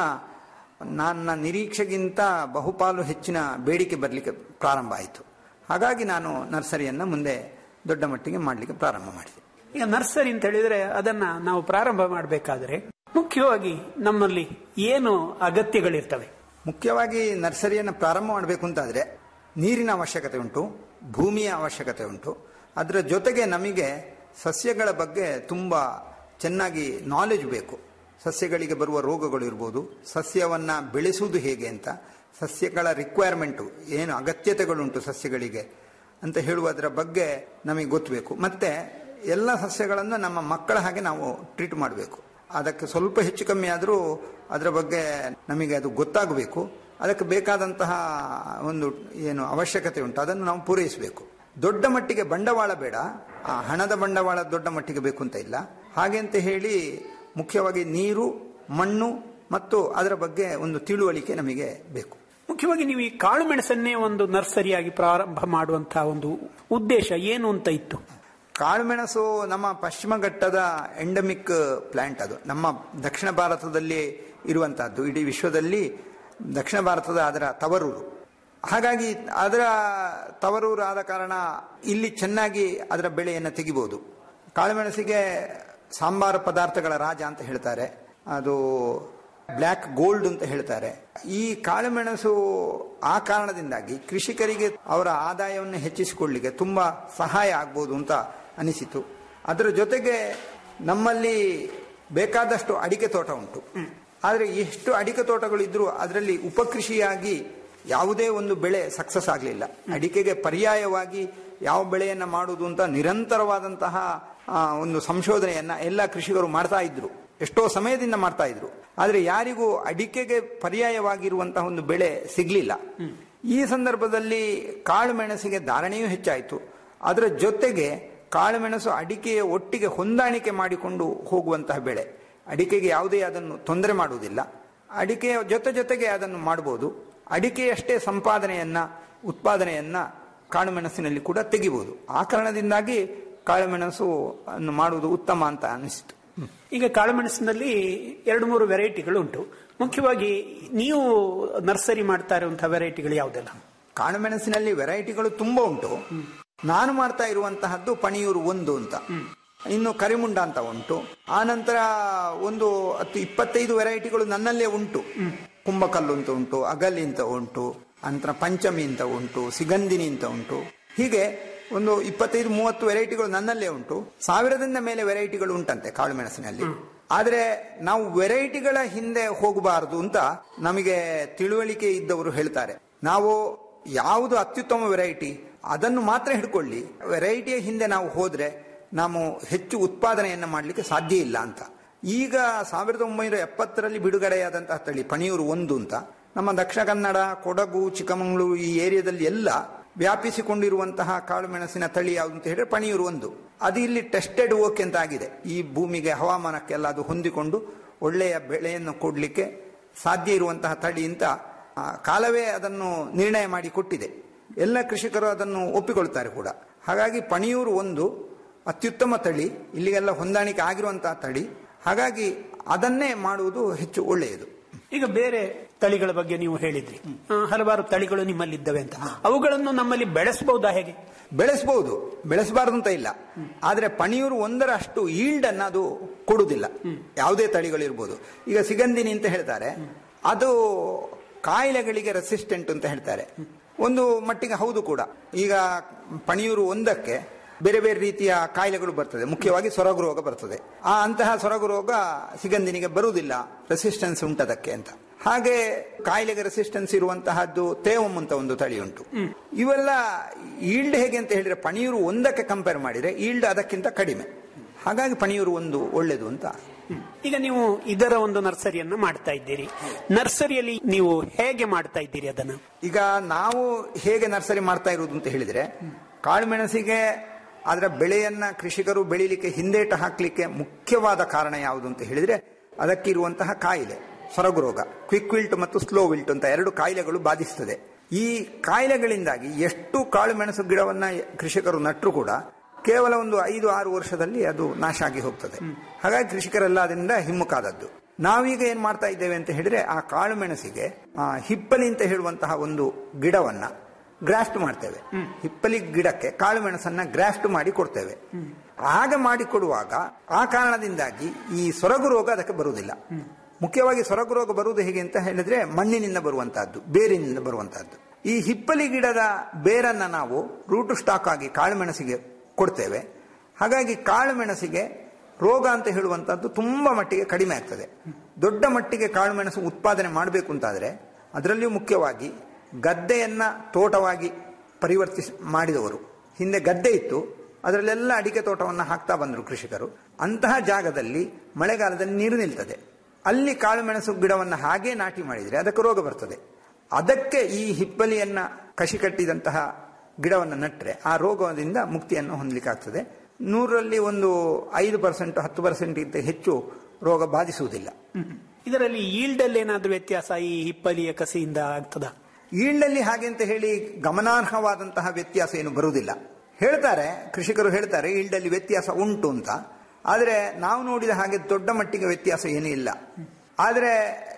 ನನ್ನ ನಿರೀಕ್ಷೆಗಿಂತ ಬಹುಪಾಲು ಹೆಚ್ಚಿನ ಬೇಡಿಕೆ ಬರಲಿಕ್ಕೆ ಪ್ರಾರಂಭ ಆಯಿತು ಹಾಗಾಗಿ ನಾನು ನರ್ಸರಿಯನ್ನ ಮುಂದೆ ದೊಡ್ಡ ಮಟ್ಟಿಗೆ ಮಾಡಲಿಕ್ಕೆ ಪ್ರಾರಂಭ ಮಾಡಿದೆ ಈಗ ನರ್ಸರಿ ಅಂತ ಹೇಳಿದ್ರೆ ಅದನ್ನ ನಾವು ಪ್ರಾರಂಭ ಮಾಡಬೇಕಾದ್ರೆ ಮುಖ್ಯವಾಗಿ ನಮ್ಮಲ್ಲಿ ಏನು ಅಗತ್ಯಗಳಿರ್ತವೆ ಮುಖ್ಯವಾಗಿ ನರ್ಸರಿಯನ್ನು ಪ್ರಾರಂಭ ಮಾಡಬೇಕು ಅಂತಾದ್ರೆ ನೀರಿನ ಅವಶ್ಯಕತೆ ಉಂಟು ಭೂಮಿಯ ಅವಶ್ಯಕತೆ ಉಂಟು ಅದರ ಜೊತೆಗೆ ನಮಗೆ ಸಸ್ಯಗಳ ಬಗ್ಗೆ ತುಂಬ ಚೆನ್ನಾಗಿ ನಾಲೆಜ್ ಬೇಕು ಸಸ್ಯಗಳಿಗೆ ಬರುವ ರೋಗಗಳು ಇರ್ಬೋದು ಸಸ್ಯವನ್ನ ಬೆಳೆಸುವುದು ಹೇಗೆ ಅಂತ ಸಸ್ಯಗಳ ರಿಕ್ವೈರ್ಮೆಂಟು ಏನು ಅಗತ್ಯತೆಗಳುಂಟು ಸಸ್ಯಗಳಿಗೆ ಅಂತ ಹೇಳುವುದರ ಬಗ್ಗೆ ನಮಗೆ ಗೊತ್ತಬೇಕು ಮತ್ತೆ ಎಲ್ಲ ಸಸ್ಯಗಳನ್ನು ನಮ್ಮ ಮಕ್ಕಳ ಹಾಗೆ ನಾವು ಟ್ರೀಟ್ ಮಾಡಬೇಕು ಅದಕ್ಕೆ ಸ್ವಲ್ಪ ಹೆಚ್ಚು ಕಮ್ಮಿ ಆದರೂ ಅದರ ಬಗ್ಗೆ ನಮಗೆ ಅದು ಗೊತ್ತಾಗಬೇಕು ಅದಕ್ಕೆ ಬೇಕಾದಂತಹ ಒಂದು ಏನು ಅವಶ್ಯಕತೆ ಉಂಟು ಅದನ್ನು ನಾವು ಪೂರೈಸಬೇಕು ದೊಡ್ಡ ಮಟ್ಟಿಗೆ ಬಂಡವಾಳ ಬೇಡ ಆ ಹಣದ ಬಂಡವಾಳ ದೊಡ್ಡ ಮಟ್ಟಿಗೆ ಬೇಕು ಅಂತ ಇಲ್ಲ ಹಾಗೆ ಅಂತ ಹೇಳಿ ಮುಖ್ಯವಾಗಿ ನೀರು ಮಣ್ಣು ಮತ್ತು ಅದರ ಬಗ್ಗೆ ಒಂದು ತಿಳುವಳಿಕೆ ನಮಗೆ ಬೇಕು ಮುಖ್ಯವಾಗಿ ನೀವು ಈ ಕಾಳು ಮೆಣಸನ್ನೇ ಒಂದು ನರ್ಸರಿಯಾಗಿ ಪ್ರಾರಂಭ ಮಾಡುವಂತಹ ಒಂದು ಉದ್ದೇಶ ಏನು ಅಂತ ಇತ್ತು ಕಾಳುಮೆಣಸು ನಮ್ಮ ಪಶ್ಚಿಮ ಘಟ್ಟದ ಎಂಡಮಿಕ್ ಪ್ಲಾಂಟ್ ಅದು ನಮ್ಮ ದಕ್ಷಿಣ ಭಾರತದಲ್ಲಿ ಇರುವಂತಹದ್ದು ಇಡೀ ವಿಶ್ವದಲ್ಲಿ ದಕ್ಷಿಣ ಭಾರತದ ಅದರ ತವರೂರು ಹಾಗಾಗಿ ಅದರ ತವರೂರು ಆದ ಕಾರಣ ಇಲ್ಲಿ ಚೆನ್ನಾಗಿ ಅದರ ಬೆಳೆಯನ್ನು ತೆಗಿಬಹುದು ಕಾಳುಮೆಣಸಿಗೆ ಸಾಂಬಾರ ಪದಾರ್ಥಗಳ ರಾಜ ಅಂತ ಹೇಳ್ತಾರೆ ಅದು ಬ್ಲ್ಯಾಕ್ ಗೋಲ್ಡ್ ಅಂತ ಹೇಳ್ತಾರೆ ಈ ಕಾಳುಮೆಣಸು ಆ ಕಾರಣದಿಂದಾಗಿ ಕೃಷಿಕರಿಗೆ ಅವರ ಆದಾಯವನ್ನು ಹೆಚ್ಚಿಸಿಕೊಳ್ಳಿಕ್ಕೆ ತುಂಬಾ ಸಹಾಯ ಆಗ್ಬೋದು ಅಂತ ಅನಿಸಿತು ಅದರ ಜೊತೆಗೆ ನಮ್ಮಲ್ಲಿ ಬೇಕಾದಷ್ಟು ಅಡಿಕೆ ತೋಟ ಉಂಟು ಆದರೆ ಎಷ್ಟು ಅಡಿಕೆ ತೋಟಗಳು ಇದ್ರೂ ಅದರಲ್ಲಿ ಉಪಕೃಷಿಯಾಗಿ ಯಾವುದೇ ಒಂದು ಬೆಳೆ ಸಕ್ಸಸ್ ಆಗಲಿಲ್ಲ ಅಡಿಕೆಗೆ ಪರ್ಯಾಯವಾಗಿ ಯಾವ ಬೆಳೆಯನ್ನ ಮಾಡುವುದು ಅಂತ ನಿರಂತರವಾದಂತಹ ಆ, ಒಂದು ಸಂಶೋಧನೆಯನ್ನ ಎಲ್ಲ ಕೃಷಿಕರು ಮಾಡ್ತಾ ಇದ್ರು ಎಷ್ಟೋ ಸಮಯದಿಂದ ಮಾಡ್ತಾ ಇದ್ರು ಆದ್ರೆ ಯಾರಿಗೂ ಅಡಿಕೆಗೆ ಪರ್ಯಾಯವಾಗಿರುವಂತಹ ಒಂದು ಬೆಳೆ ಸಿಗ್ಲಿಲ್ಲ ಈ ಸಂದರ್ಭದಲ್ಲಿ ಕಾಳು ಮೆಣಸಿಗೆ ಧಾರಣೆಯೂ ಹೆಚ್ಚಾಯಿತು ಅದರ ಜೊತೆಗೆ ಕಾಳುಮೆಣಸು ಅಡಿಕೆಯ ಒಟ್ಟಿಗೆ ಹೊಂದಾಣಿಕೆ ಮಾಡಿಕೊಂಡು ಹೋಗುವಂತಹ ಬೆಳೆ ಅಡಿಕೆಗೆ ಯಾವುದೇ ಅದನ್ನು ತೊಂದರೆ ಮಾಡುವುದಿಲ್ಲ ಅಡಿಕೆಯ ಜೊತೆ ಜೊತೆಗೆ ಅದನ್ನು ಮಾಡಬಹುದು ಅಡಿಕೆಯಷ್ಟೇ ಸಂಪಾದನೆಯನ್ನ ಉತ್ಪಾದನೆಯನ್ನ ಕಾಳುಮೆಣಸಿನಲ್ಲಿ ಕೂಡ ತೆಗಿಬಹುದು ಆ ಕಾರಣದಿಂದಾಗಿ ಕಾಳುಮೆಣಸು ಅನ್ನು ಮಾಡುವುದು ಉತ್ತಮ ಅಂತ ಅನಿಸಿತು ಈಗ ಕಾಳುಮೆಣಸಿನಲ್ಲಿ ಎರಡು ಮೂರು ವೆರೈಟಿಗಳು ಉಂಟು ಮುಖ್ಯವಾಗಿ ನೀವು ನರ್ಸರಿ ಮಾಡ್ತಾ ಇರುವಂತಹ ವೆರೈಟಿಗಳು ಯಾವುದೆಲ್ಲ ಕಾಳುಮೆಣಸಿನಲ್ಲಿ ವೆರೈಟಿಗಳು ತುಂಬಾ ಉಂಟು ನಾನು ಮಾಡ್ತಾ ಇರುವಂತಹದ್ದು ಪಣಿಯೂರು ಒಂದು ಅಂತ ಇನ್ನು ಕರಿಮುಂಡ ಅಂತ ಉಂಟು ಆ ನಂತರ ಒಂದು ಹತ್ತು ಇಪ್ಪತ್ತೈದು ವೆರೈಟಿಗಳು ನನ್ನಲ್ಲೇ ಉಂಟು ಕುಂಭಕಲ್ಲು ಅಂತ ಉಂಟು ಅಗಲಿ ಅಂತ ಉಂಟು ನಂತರ ಪಂಚಮಿ ಅಂತ ಉಂಟು ಸಿಗಂದಿನಿ ಅಂತ ಉಂಟು ಹೀಗೆ ಒಂದು ಇಪ್ಪತ್ತೈದು ಮೂವತ್ತು ವೆರೈಟಿಗಳು ನನ್ನಲ್ಲೇ ಉಂಟು ಸಾವಿರದಿಂದ ಮೇಲೆ ವೆರೈಟಿಗಳು ಉಂಟಂತೆ ಕಾಳುಮೆಣಸಿನಲ್ಲಿ ಆದ್ರೆ ನಾವು ವೆರೈಟಿಗಳ ಹಿಂದೆ ಹೋಗಬಾರದು ಅಂತ ನಮಗೆ ತಿಳುವಳಿಕೆ ಇದ್ದವರು ಹೇಳ್ತಾರೆ ನಾವು ಯಾವುದು ಅತ್ಯುತ್ತಮ ವೆರೈಟಿ ಅದನ್ನು ಮಾತ್ರ ಹಿಡ್ಕೊಳ್ಳಿ ವೆರೈಟಿಯ ಹಿಂದೆ ನಾವು ಹೋದ್ರೆ ನಾವು ಹೆಚ್ಚು ಉತ್ಪಾದನೆಯನ್ನು ಮಾಡಲಿಕ್ಕೆ ಸಾಧ್ಯ ಇಲ್ಲ ಅಂತ ಈಗ ಸಾವಿರದ ಒಂಬೈನೂರ ಎಪ್ಪತ್ತರಲ್ಲಿ ಬಿಡುಗಡೆಯಾದಂತಹ ತಳಿ ಪಣಿಯೂರು ಒಂದು ಅಂತ ನಮ್ಮ ದಕ್ಷಿಣ ಕನ್ನಡ ಕೊಡಗು ಚಿಕ್ಕಮಗಳೂರು ಈ ಏರಿಯಾದಲ್ಲಿ ಎಲ್ಲ ವ್ಯಾಪಿಸಿಕೊಂಡಿರುವಂತಹ ಕಾಳು ಮೆಣಸಿನ ತಳಿ ಯಾವುದು ಅಂತ ಹೇಳಿದ್ರೆ ಪಣಿಯೂರು ಒಂದು ಅದು ಇಲ್ಲಿ ಟೆಸ್ಟೆಡ್ ಓಕೆ ಅಂತ ಆಗಿದೆ ಈ ಭೂಮಿಗೆ ಹವಾಮಾನಕ್ಕೆಲ್ಲ ಅದು ಹೊಂದಿಕೊಂಡು ಒಳ್ಳೆಯ ಬೆಳೆಯನ್ನು ಕೊಡಲಿಕ್ಕೆ ಸಾಧ್ಯ ಇರುವಂತಹ ತಳಿ ಅಂತ ಆ, ಕಾಲವೇ ಅದನ್ನು ನಿರ್ಣಯ ಮಾಡಿ ಕೊಟ್ಟಿದೆ ಎಲ್ಲ ಕೃಷಿಕರು ಅದನ್ನು ಒಪ್ಪಿಕೊಳ್ತಾರೆ ಕೂಡ ಹಾಗಾಗಿ ಪಣಿಯೂರು ಒಂದು ಅತ್ಯುತ್ತಮ ತಳಿ ಇಲ್ಲಿಗೆಲ್ಲ ಹೊಂದಾಣಿಕೆ ಆಗಿರುವಂತಹ ತಳಿ ಹಾಗಾಗಿ ಅದನ್ನೇ ಮಾಡುವುದು ಹೆಚ್ಚು ಒಳ್ಳೆಯದು ಈಗ ಬೇರೆ ತಳಿಗಳ ಬಗ್ಗೆ ನೀವು ಹೇಳಿದ್ರಿ ಆ, ಹಲವಾರು ತಳಿಗಳು ನಿಮ್ಮಲ್ಲಿದ್ದವೆ ಅಂತ ಅವುಗಳನ್ನು ನಮ್ಮಲ್ಲಿ ಬೆಳೆಸಬಹುದಾ ಹೇಗೆ ಬೆಳೆಸಬಹುದು ಬೆಳೆಸಬಾರದು ಅಂತ ಇಲ್ಲ ಆದ್ರೆ ಪಣಿಯೂರು ಒಂದರ ಅಷ್ಟು ಈಲ್ಡ್ ಅನ್ನ ಅದು ಕೊಡುವುದಿಲ್ಲ ಯಾವುದೇ ತಳಿಗಳಿರ್ಬೋದು ಈಗ ಸಿಗಂದಿನಿ ಅಂತ ಹೇಳ್ತಾರೆ ಅದು ಕಾಯಿಲೆಗಳಿಗೆ ರೆಸಿಸ್ಟೆಂಟ್ ಅಂತ ಹೇಳ್ತಾರೆ ಒಂದು ಮಟ್ಟಿಗೆ ಹೌದು ಕೂಡ ಈಗ ಪಣಿಯೂರು ಒಂದಕ್ಕೆ ಬೇರೆ ಬೇರೆ ರೀತಿಯ ಕಾಯಿಲೆಗಳು ಬರ್ತದೆ ಮುಖ್ಯವಾಗಿ ಸೊರಗು ರೋಗ ಬರ್ತದೆ ಆ ಅಂತಹ ಸೊರಗು ರೋಗ ಸಿಗಂದಿನಿಗೆ ಬರುವುದಿಲ್ಲ ರೆಸಿಸ್ಟೆನ್ಸ್ ಉಂಟದಕ್ಕೆ ಅಂತ ಹಾಗೆ ಕಾಯಿಲೆಗೆ ರೆಸಿಸ್ಟೆನ್ಸ್ ಇರುವಂತಹದ್ದು ತೇವಮ್ ಅಂತ ಒಂದು ತಳಿ ಉಂಟು ಇವೆಲ್ಲ ಈಲ್ಡ್ ಹೇಗೆ ಅಂತ ಹೇಳಿದ್ರೆ ಪಣಿಯೂರು ಒಂದಕ್ಕೆ ಕಂಪೇರ್ ಮಾಡಿದ್ರೆ ಈಲ್ಡ್ ಅದಕ್ಕಿಂತ ಕಡಿಮೆ ಹಾಗಾಗಿ ಪಣಿಯೂರು ಒಂದು ಒಳ್ಳೆಯದು ಅಂತ ಈಗ ನೀವು ಇದರ ಒಂದು ನರ್ಸರಿಯನ್ನು ಮಾಡ್ತಾ ಇದ್ದೀರಿ ನರ್ಸರಿಯಲ್ಲಿ ನೀವು ಹೇಗೆ ಮಾಡ್ತಾ ಇದ್ದೀರಿ ಅದನ್ನು ಈಗ ನಾವು ಹೇಗೆ ನರ್ಸರಿ ಮಾಡ್ತಾ ಇರುವುದು ಅಂತ ಹೇಳಿದ್ರೆ ಕಾಳುಮೆಣಸಿಗೆ ಅದರ ಬೆಳೆಯನ್ನ ಕೃಷಿಕರು ಬೆಳೀಲಿಕ್ಕೆ ಹಿಂದೇಟ ಹಾಕ್ಲಿಕ್ಕೆ ಮುಖ್ಯವಾದ ಕಾರಣ ಯಾವುದು ಅಂತ ಹೇಳಿದ್ರೆ ಅದಕ್ಕಿರುವಂತಹ ಕಾಯಿಲೆ ಸೊರಗು ರೋಗ ಕ್ವಿಕ್ ವಿಲ್ಟ್ ಮತ್ತು ಸ್ಲೋ ವಿಲ್ಟ್ ಅಂತ ಎರಡು ಕಾಯಿಲೆಗಳು ಬಾಧಿಸ್ತದೆ ಈ ಕಾಯಿಲೆಗಳಿಂದಾಗಿ ಎಷ್ಟು ಕಾಳುಮೆಣಸು ಗಿಡವನ್ನ ಕೃಷಿಕರು ನಟ್ಟರು ಕೂಡ ಕೇವಲ ಒಂದು ಐದು ಆರು ವರ್ಷದಲ್ಲಿ ಅದು ನಾಶ ಆಗಿ ಹೋಗ್ತದೆ ಹಾಗಾಗಿ ಕೃಷಿಕರೆಲ್ಲ ಅದರಿಂದ ಹಿಮ್ಮುಖಾದದ್ದು ನಾವೀಗ ಏನ್ ಮಾಡ್ತಾ ಇದ್ದೇವೆ ಅಂತ ಹೇಳಿದ್ರೆ ಆ ಕಾಳು ಮೆಣಸಿಗೆ ಆ, ಹಿಪ್ಪಲಿ ಅಂತ ಹೇಳುವಂತಹ ಒಂದು ಗಿಡವನ್ನ ಗ್ರಾಫ್ಟ್ ಮಾಡ್ತೇವೆ ಹಿಪ್ಪಲಿ ಗಿಡಕ್ಕೆ ಕಾಳು ಮೆಣಸನ್ನ ಗ್ರಾಫ್ಟ್ ಮಾಡಿ ಕೊಡ್ತೇವೆ ಆಗ ಮಾಡಿ ಕೊಡುವಾಗ ಆ ಕಾರಣದಿಂದಾಗಿ ಈ ಸೊರಗು ರೋಗ ಅದಕ್ಕೆ ಬರುವುದಿಲ್ಲ ಮುಖ್ಯವಾಗಿ ಸೊರಗು ರೋಗ ಬರುವುದು ಹೇಗೆ ಅಂತ ಹೇಳಿದ್ರೆ ಮಣ್ಣಿನಿಂದ ಬರುವಂತಹದ್ದು ಬೇರಿನಿಂದ ಬರುವಂತಹದ್ದು ಈ ಹಿಪ್ಪಲಿ ಗಿಡದ ಬೇರನ್ನ ನಾವು ರೂಟು ಸ್ಟಾಕ್ ಆಗಿ ಕಾಳುಮೆಣಸಿಗೆ ಕೊಡ್ತೇವೆ ಹಾಗಾಗಿ ಕಾಳುಮೆಣಸಿಗೆ ರೋಗ ಅಂತ ಹೇಳುವಂತಹದ್ದು ತುಂಬಾ ಮಟ್ಟಿಗೆ ಕಡಿಮೆ ಆಗ್ತದೆ ದೊಡ್ಡ ಮಟ್ಟಿಗೆ ಕಾಳುಮೆಣಸು ಉತ್ಪಾದನೆ ಮಾಡಬೇಕು ಅಂತಾದ್ರೆ ಅದರಲ್ಲಿಯೂ ಮುಖ್ಯವಾಗಿ ಗದ್ದೆಯನ್ನ ತೋಟವಾಗಿ ಪರಿವರ್ತಿಸಿ ಮಾಡಿದವರು ಹಿಂದೆ ಗದ್ದೆ ಇತ್ತು ಅದರಲ್ಲೆಲ್ಲ ಅಡಿಕೆ ತೋಟವನ್ನು ಹಾಕ್ತಾ ಬಂದರು ಕೃಷಿಕರು ಅಂತಹ ಜಾಗದಲ್ಲಿ ಮಳೆಗಾಲದಲ್ಲಿ ನೀರು ನಿಲ್ತದೆ ಅಲ್ಲಿ ಕಾಳುಮೆಣಸು ಗಿಡವನ್ನು ಹಾಗೇ ನಾಟಿ ಮಾಡಿದರೆ ಅದಕ್ಕೆ ರೋಗ ಬರ್ತದೆ ಅದಕ್ಕೆ ಈ ಹಿಪ್ಪಲಿಯನ್ನ ಕಸಿ ಕಟ್ಟಿದಂತಹ ಗಿಡವನ್ನು ನಟ್ಟರೆ ಆ ರೋಗದಿಂದ ಮುಕ್ತಿಯನ್ನು ಹೊಂದಲಿಕ್ಕಾಗ್ತದೆ ನೂರರಲ್ಲಿ ಒಂದು ಐದು ಪರ್ಸೆಂಟ್ ಹತ್ತು ಪರ್ಸೆಂಟ್ ಇಂತ ಹೆಚ್ಚು ರೋಗ ಬಾಧಿಸುವುದಿಲ್ಲ ಇದರಲ್ಲಿ ಈಲ್ಡ್ ಅಲ್ಲಿ ಏನಾದ್ರೂ ವ್ಯತ್ಯಾಸ ಈ ಹಿಪ್ಪಲಿಯ ಕಸಿಯಿಂದ ಆಗ್ತದ ಈಲ್ಡಲ್ಲಿ ಹಾಗೆ ಅಂತ ಹೇಳಿ ಗಮನಾರ್ಹವಾದಂತಹ ವ್ಯತ್ಯಾಸ ಏನು ಬರುವುದಿಲ್ಲ ಹೇಳ್ತಾರೆ ಕೃಷಿಕರು ಹೇಳ್ತಾರೆ ಈಲ್ಡಲ್ಲಿ ವ್ಯತ್ಯಾಸ ಉಂಟು ಅಂತ ಆದರೆ ನಾವು ನೋಡಿದ ಹಾಗೆ ದೊಡ್ಡ ಮಟ್ಟಿಗೆ ವ್ಯತ್ಯಾಸ ಏನೂ ಇಲ್ಲ ಆದರೆ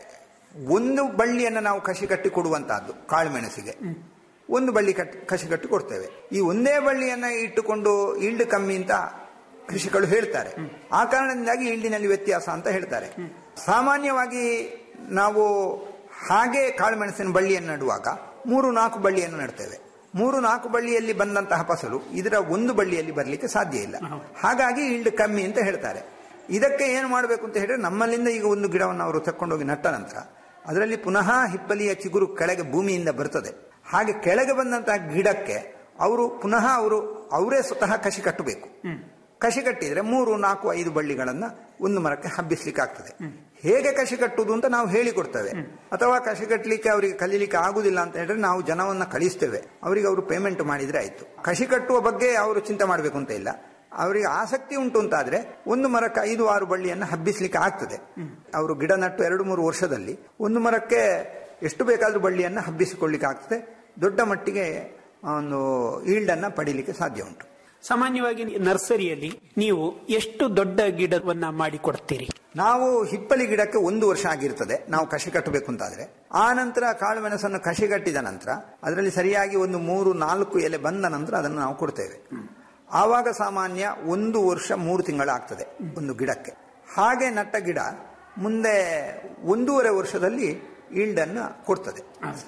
ಒಂದು ಬಳ್ಳಿಯನ್ನು ನಾವು ಕಸಿ ಕಟ್ಟಿ ಕೊಡುವಂತಹದ್ದು ಕಾಳುಮೆಣಸಿಗೆ ಒಂದು ಬಳ್ಳಿ ಕಟ್ಟಿ ಕಸಿ ಕಟ್ಟಿ ಕೊಡ್ತೇವೆ ಈ ಒಂದೇ ಬಳ್ಳಿಯನ್ನ ಇಟ್ಟುಕೊಂಡು ಈಲ್ಡ್ ಕಮ್ಮಿ ಅಂತ ಕೃಷಿಕರು ಹೇಳ್ತಾರೆ ಆ ಕಾರಣದಿಂದಾಗಿ ಈಲ್ಡಿನಲ್ಲಿ ವ್ಯತ್ಯಾಸ ಅಂತ ಹೇಳ್ತಾರೆ ಸಾಮಾನ್ಯವಾಗಿ ನಾವು ಹಾಗೆ ಕಾಳುಮೆಣಸಿನ ಬಳ್ಳಿಯನ್ನು ನಡುವಾಗ ಮೂರು ನಾಲ್ಕು ಬಳ್ಳಿಯನ್ನು ನೆಡ್ತೇವೆ ಮೂರು ನಾಲ್ಕು ಬಳ್ಳಿಯಲ್ಲಿ ಬಂದಂತಹ ಫಸಲು ಇದರ ಒಂದು ಬಳ್ಳಿಯಲ್ಲಿ ಬರಲಿಕ್ಕೆ ಸಾಧ್ಯ ಇಲ್ಲ ಹಾಗಾಗಿ ಈಲ್ಡ್ ಕಮ್ಮಿ ಅಂತ ಹೇಳ್ತಾರೆ ಇದಕ್ಕೆ ಏನು ಮಾಡಬೇಕು ಅಂತ ಹೇಳಿದ್ರೆ ನಮ್ಮಲ್ಲಿಂದ ಈಗ ಒಂದು ಗಿಡವನ್ನು ಅವರು ತಕ್ಕೊಂಡೋಗಿ ನಟ್ಟ ನಂತರ ಅದರಲ್ಲಿ ಪುನಃ ಹಿಪ್ಪಲಿಯ ಚಿಗುರು ಕೆಳಗೆ ಭೂಮಿಯಿಂದ ಬರ್ತದೆ ಹಾಗೆ ಕೆಳಗೆ ಬಂದಂತಹ ಗಿಡಕ್ಕೆ ಅವರು ಪುನಃ ಅವರು ಅವರೇ ಸ್ವತಃ ಕಸಿ ಕಟ್ಟಬೇಕು ಕಸಿ ಕಟ್ಟಿದ್ರೆ ಮೂರು ನಾಲ್ಕು ಐದು ಬಳ್ಳಿಗಳನ್ನ ಒಂದು ಮರಕ್ಕೆ ಹಬ್ಬಿಸ್ಲಿಕ್ಕೆ ಆಗ್ತದೆ ಹೇಗೆ ಕಸಿ ಕಟ್ಟುವುದು ಅಂತ ನಾವು ಹೇಳಿಕೊಡ್ತೇವೆ ಅಥವಾ ಕಸಿ ಕಟ್ಟಲಿಕ್ಕೆ ಅವರಿಗೆ ಕಲೀಲಿಕ್ಕೆ ಆಗುದಿಲ್ಲ ಅಂತ ಹೇಳಿದ್ರೆ ನಾವು ಜನವನ್ನ ಕಳಿಸ್ತೇವೆ ಅವರಿಗೆ ಅವರು ಪೇಮೆಂಟ್ ಮಾಡಿದ್ರೆ ಆಯ್ತು ಕಸಿ ಕಟ್ಟುವ ಬಗ್ಗೆ ಅವರು ಚಿಂತೆ ಮಾಡಬೇಕು ಅಂತ ಇಲ್ಲ ಅವರಿಗೆ ಆಸಕ್ತಿ ಉಂಟು ಅಂತಾದ್ರೆ ಒಂದು ಮರಕ್ಕೆ ಐದು ಆರು ಬಳ್ಳಿಯನ್ನು ಹಬ್ಬಿಸ್ಲಿಕ್ಕೆ ಆಗ್ತದೆ ಅವರು ಗಿಡ ನಟ್ಟು ಎರಡು ಮೂರು ವರ್ಷದಲ್ಲಿ ಒಂದು ಮರಕ್ಕೆ ಎಷ್ಟು ಬೇಕಾದ್ರೂ ಬಳ್ಳಿಯನ್ನು ಹಬ್ಬಿಸಿಕೊಳ್ಳಿಕ್ಕೆ ಆಗ್ತದೆ ದೊಡ್ಡ ಮಟ್ಟಿಗೆ ಒಂದು ಈಲ್ಡ್ ಅನ್ನ ಪಡೀಲಿಕ್ಕೆ ಸಾಧ್ಯ ಉಂಟು ಸಾಮಾನ್ಯವಾಗಿ ನರ್ಸರಿಯಲ್ಲಿ ನೀವು ಎಷ್ಟು ದೊಡ್ಡ ಗಿಡವನ್ನ ಮಾಡಿ ಕೊಡ್ತೀರಿ ನಾವು ಹಿಪ್ಪಲಿ ಗಿಡಕ್ಕೆ ಒಂದು ವರ್ಷ ಆಗಿರ್ತದೆ ನಾವು ಕಸಿ ಕಟ್ಟಬೇಕು ಅಂತಾದ್ರೆ ಆ ನಂತರ ಕಾಳು ಮೆಣಸನ್ನು ಕಸಿ ಕಟ್ಟಿದ ನಂತರ ಅದರಲ್ಲಿ ಸರಿಯಾಗಿ ಒಂದು ಮೂರು ನಾಲ್ಕು ಎಲೆ ಬಂದ ನಂತರ ಅದನ್ನು ನಾವು ಕೊಡ್ತೇವೆ ಆವಾಗ ಸಾಮಾನ್ಯ ಒಂದು ವರ್ಷ ಮೂರು ತಿಂಗಳಾಗ್ತದೆ ಒಂದು ಗಿಡಕ್ಕೆ ಹಾಗೆ ನಟ್ಟ ಗಿಡ ಮುಂದೆ ಒಂದೂವರೆ ವರ್ಷದಲ್ಲಿ ಈಲ್ಡ್ ಅನ್ನು ಕೊಡ್ತದೆ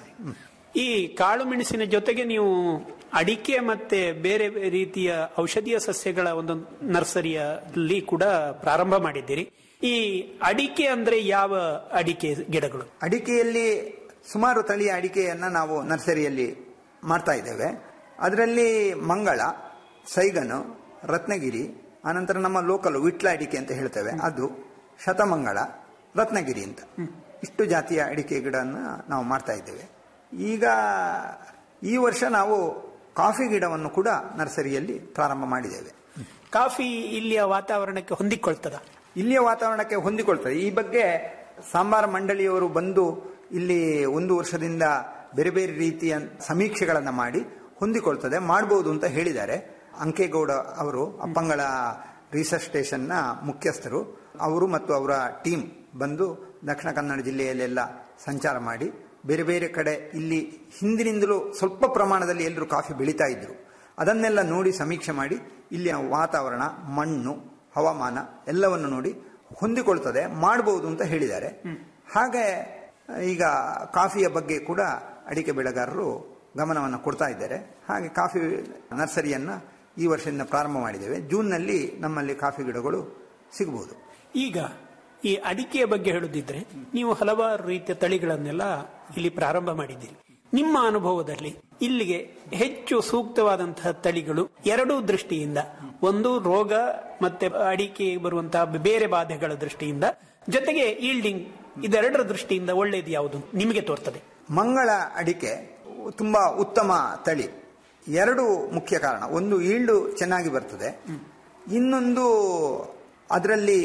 ಈ ಕಾಳು ಮೆಣಸಿನ ಜೊತೆಗೆ ನೀವು ಅಡಿಕೆ ಮತ್ತೆ ಬೇರೆ ರೀತಿಯ ಔಷಧೀಯ ಸಸ್ಯಗಳ ಒಂದು ನರ್ಸರಿಯಲ್ಲಿ ಕೂಡ ಪ್ರಾರಂಭ ಮಾಡಿದ್ದೀರಿ ಈ ಅಡಿಕೆ ಅಂದ್ರೆ ಯಾವ ಅಡಿಕೆ ಗಿಡಗಳು ಅಡಿಕೆಯಲ್ಲಿ ಸುಮಾರು ತಳಿಯ ಅಡಿಕೆಯನ್ನ ನಾವು ನರ್ಸರಿಯಲ್ಲಿ ಮಾಡ್ತಾ ಇದ್ದೇವೆ ಅದರಲ್ಲಿ ಮಂಗಳ ಸೈಗನು ರತ್ನಗಿರಿ ಆನಂತರ ನಮ್ಮ ಲೋಕಲ್ ವಿಟ್ಲ ಅಡಿಕೆ ಅಂತ ಹೇಳ್ತೇವೆ ಅದು ಶತಮಂಗಳ ರತ್ನಗಿರಿ ಅಂತ ಇಷ್ಟು ಜಾತಿಯ ಅಡಿಕೆ ಗಿಡವನ್ನು ನಾವು ಮಾಡ್ತಾ ಇದ್ದೇವೆ ಈಗ ಈ ವರ್ಷ ನಾವು ಕಾಫಿ ಗಿಡವನ್ನು ಕೂಡ ನರ್ಸರಿಯಲ್ಲಿ ಪ್ರಾರಂಭ ಮಾಡಿದ್ದೇವೆ ಕಾಫಿ ಇಲ್ಲಿಯ ವಾತಾವರಣಕ್ಕೆ ಹೊಂದಿಕೊಳ್ತದ ಇಲ್ಲಿಯ ವಾತಾವರಣಕ್ಕೆ ಹೊಂದಿಕೊಳ್ತದೆ ಈ ಬಗ್ಗೆ ಸಾಂಬಾರ ಮಂಡಳಿಯವರು ಬಂದು ಇಲ್ಲಿ ಒಂದು ವರ್ಷದಿಂದ ಬೇರೆ ಬೇರೆ ರೀತಿಯ ಸಮೀಕ್ಷೆಗಳನ್ನು ಮಾಡಿ ಹೊಂದಿಕೊಳ್ತದೆ ಮಾಡಬಹುದು ಅಂತ ಹೇಳಿದ್ದಾರೆ ಅಂಕೇಗೌಡ ಅವರು ಅಪ್ಪಂಗಳ ರಿಸರ್ಚ್ ಸ್ಟೇಷನ್ನ ಮುಖ್ಯಸ್ಥರು ಅವರು ಮತ್ತು ಅವರ ಟೀಮ್ ಬಂದು ದಕ್ಷಿಣ ಕನ್ನಡ ಜಿಲ್ಲೆಯಲ್ಲೆಲ್ಲ ಸಂಚಾರ ಮಾಡಿ ಬೇರೆ ಬೇರೆ ಕಡೆ ಇಲ್ಲಿ ಹಿಂದಿನಿಂದಲೂ ಸ್ವಲ್ಪ ಪ್ರಮಾಣದಲ್ಲಿ ಎಲ್ಲರೂ ಕಾಫಿ ಬೆಳೀತಾ ಇದ್ರು ಅದನ್ನೆಲ್ಲ ನೋಡಿ ಸಮೀಕ್ಷೆ ಮಾಡಿ ಇಲ್ಲಿಯ ವಾತಾವರಣ ಮಣ್ಣು ಹವಾಮಾನ ಎಲ್ಲವನ್ನು ನೋಡಿ ಹೊಂದಿಕೊಳ್ತದೆ ಮಾಡಬಹುದು ಅಂತ ಹೇಳಿದ್ದಾರೆ ಹಾಗೆ ಈಗ ಕಾಫಿಯ ಬಗ್ಗೆ ಕೂಡ ಅಡಿಕೆ ಬೆಳೆಗಾರರು ಗಮನವನ್ನು ಕೊಡ್ತಾ ಇದ್ದಾರೆ ಹಾಗೆ ಕಾಫಿ ನರ್ಸರಿಯನ್ನ ಈ ವರ್ಷದಿಂದ ಪ್ರಾರಂಭ ಮಾಡಿದ್ದೇವೆ ಜೂನ್ನಲ್ಲಿ ನಮ್ಮಲ್ಲಿ ಕಾಫಿ ಗಿಡಗಳು ಸಿಗಬಹುದು ಈಗ ಈ ಅಡಿಕೆಯ ಬಗ್ಗೆ ಹೇಳುದಿದ್ರೆ ನೀವು ಹಲವಾರು ರೀತಿಯ ತಳಿಗಳನ್ನೆಲ್ಲ ಇಲ್ಲಿ ಪ್ರಾರಂಭ ಮಾಡಿದ್ದೀರಿ ನಿಮ್ಮ ಅನುಭವದಲ್ಲಿ ಇಲ್ಲಿಗೆ ಹೆಚ್ಚು ಸೂಕ್ತವಾದಂತಹ ತಳಿಗಳು ಎರಡೂ ದೃಷ್ಟಿಯಿಂದ ಒಂದು ರೋಗ ಮತ್ತೆ ಅಡಿಕೆ ಬರುವಂತಹ ಬೇರೆ ಬಾಧೆಗಳ ದೃಷ್ಟಿಯಿಂದ ಜೊತೆಗೆ ಈಲ್ಡಿಂಗ್ ಇದೆರಡರ ದೃಷ್ಟಿಯಿಂದ ಒಳ್ಳೇದು ಯಾವುದು ನಿಮಗೆ ತೋರ್ತದೆ ಮಂಗಳ ಅಡಿಕೆ ತುಂಬಾ ಉತ್ತಮ ತಳಿ ಎರಡು ಮುಖ್ಯ ಕಾರಣ ಒಂದು ಈಲ್ಡು ಚೆನ್ನಾಗಿ ಬರ್ತದೆ ಇನ್ನೊಂದು ಅದರಲ್ಲಿ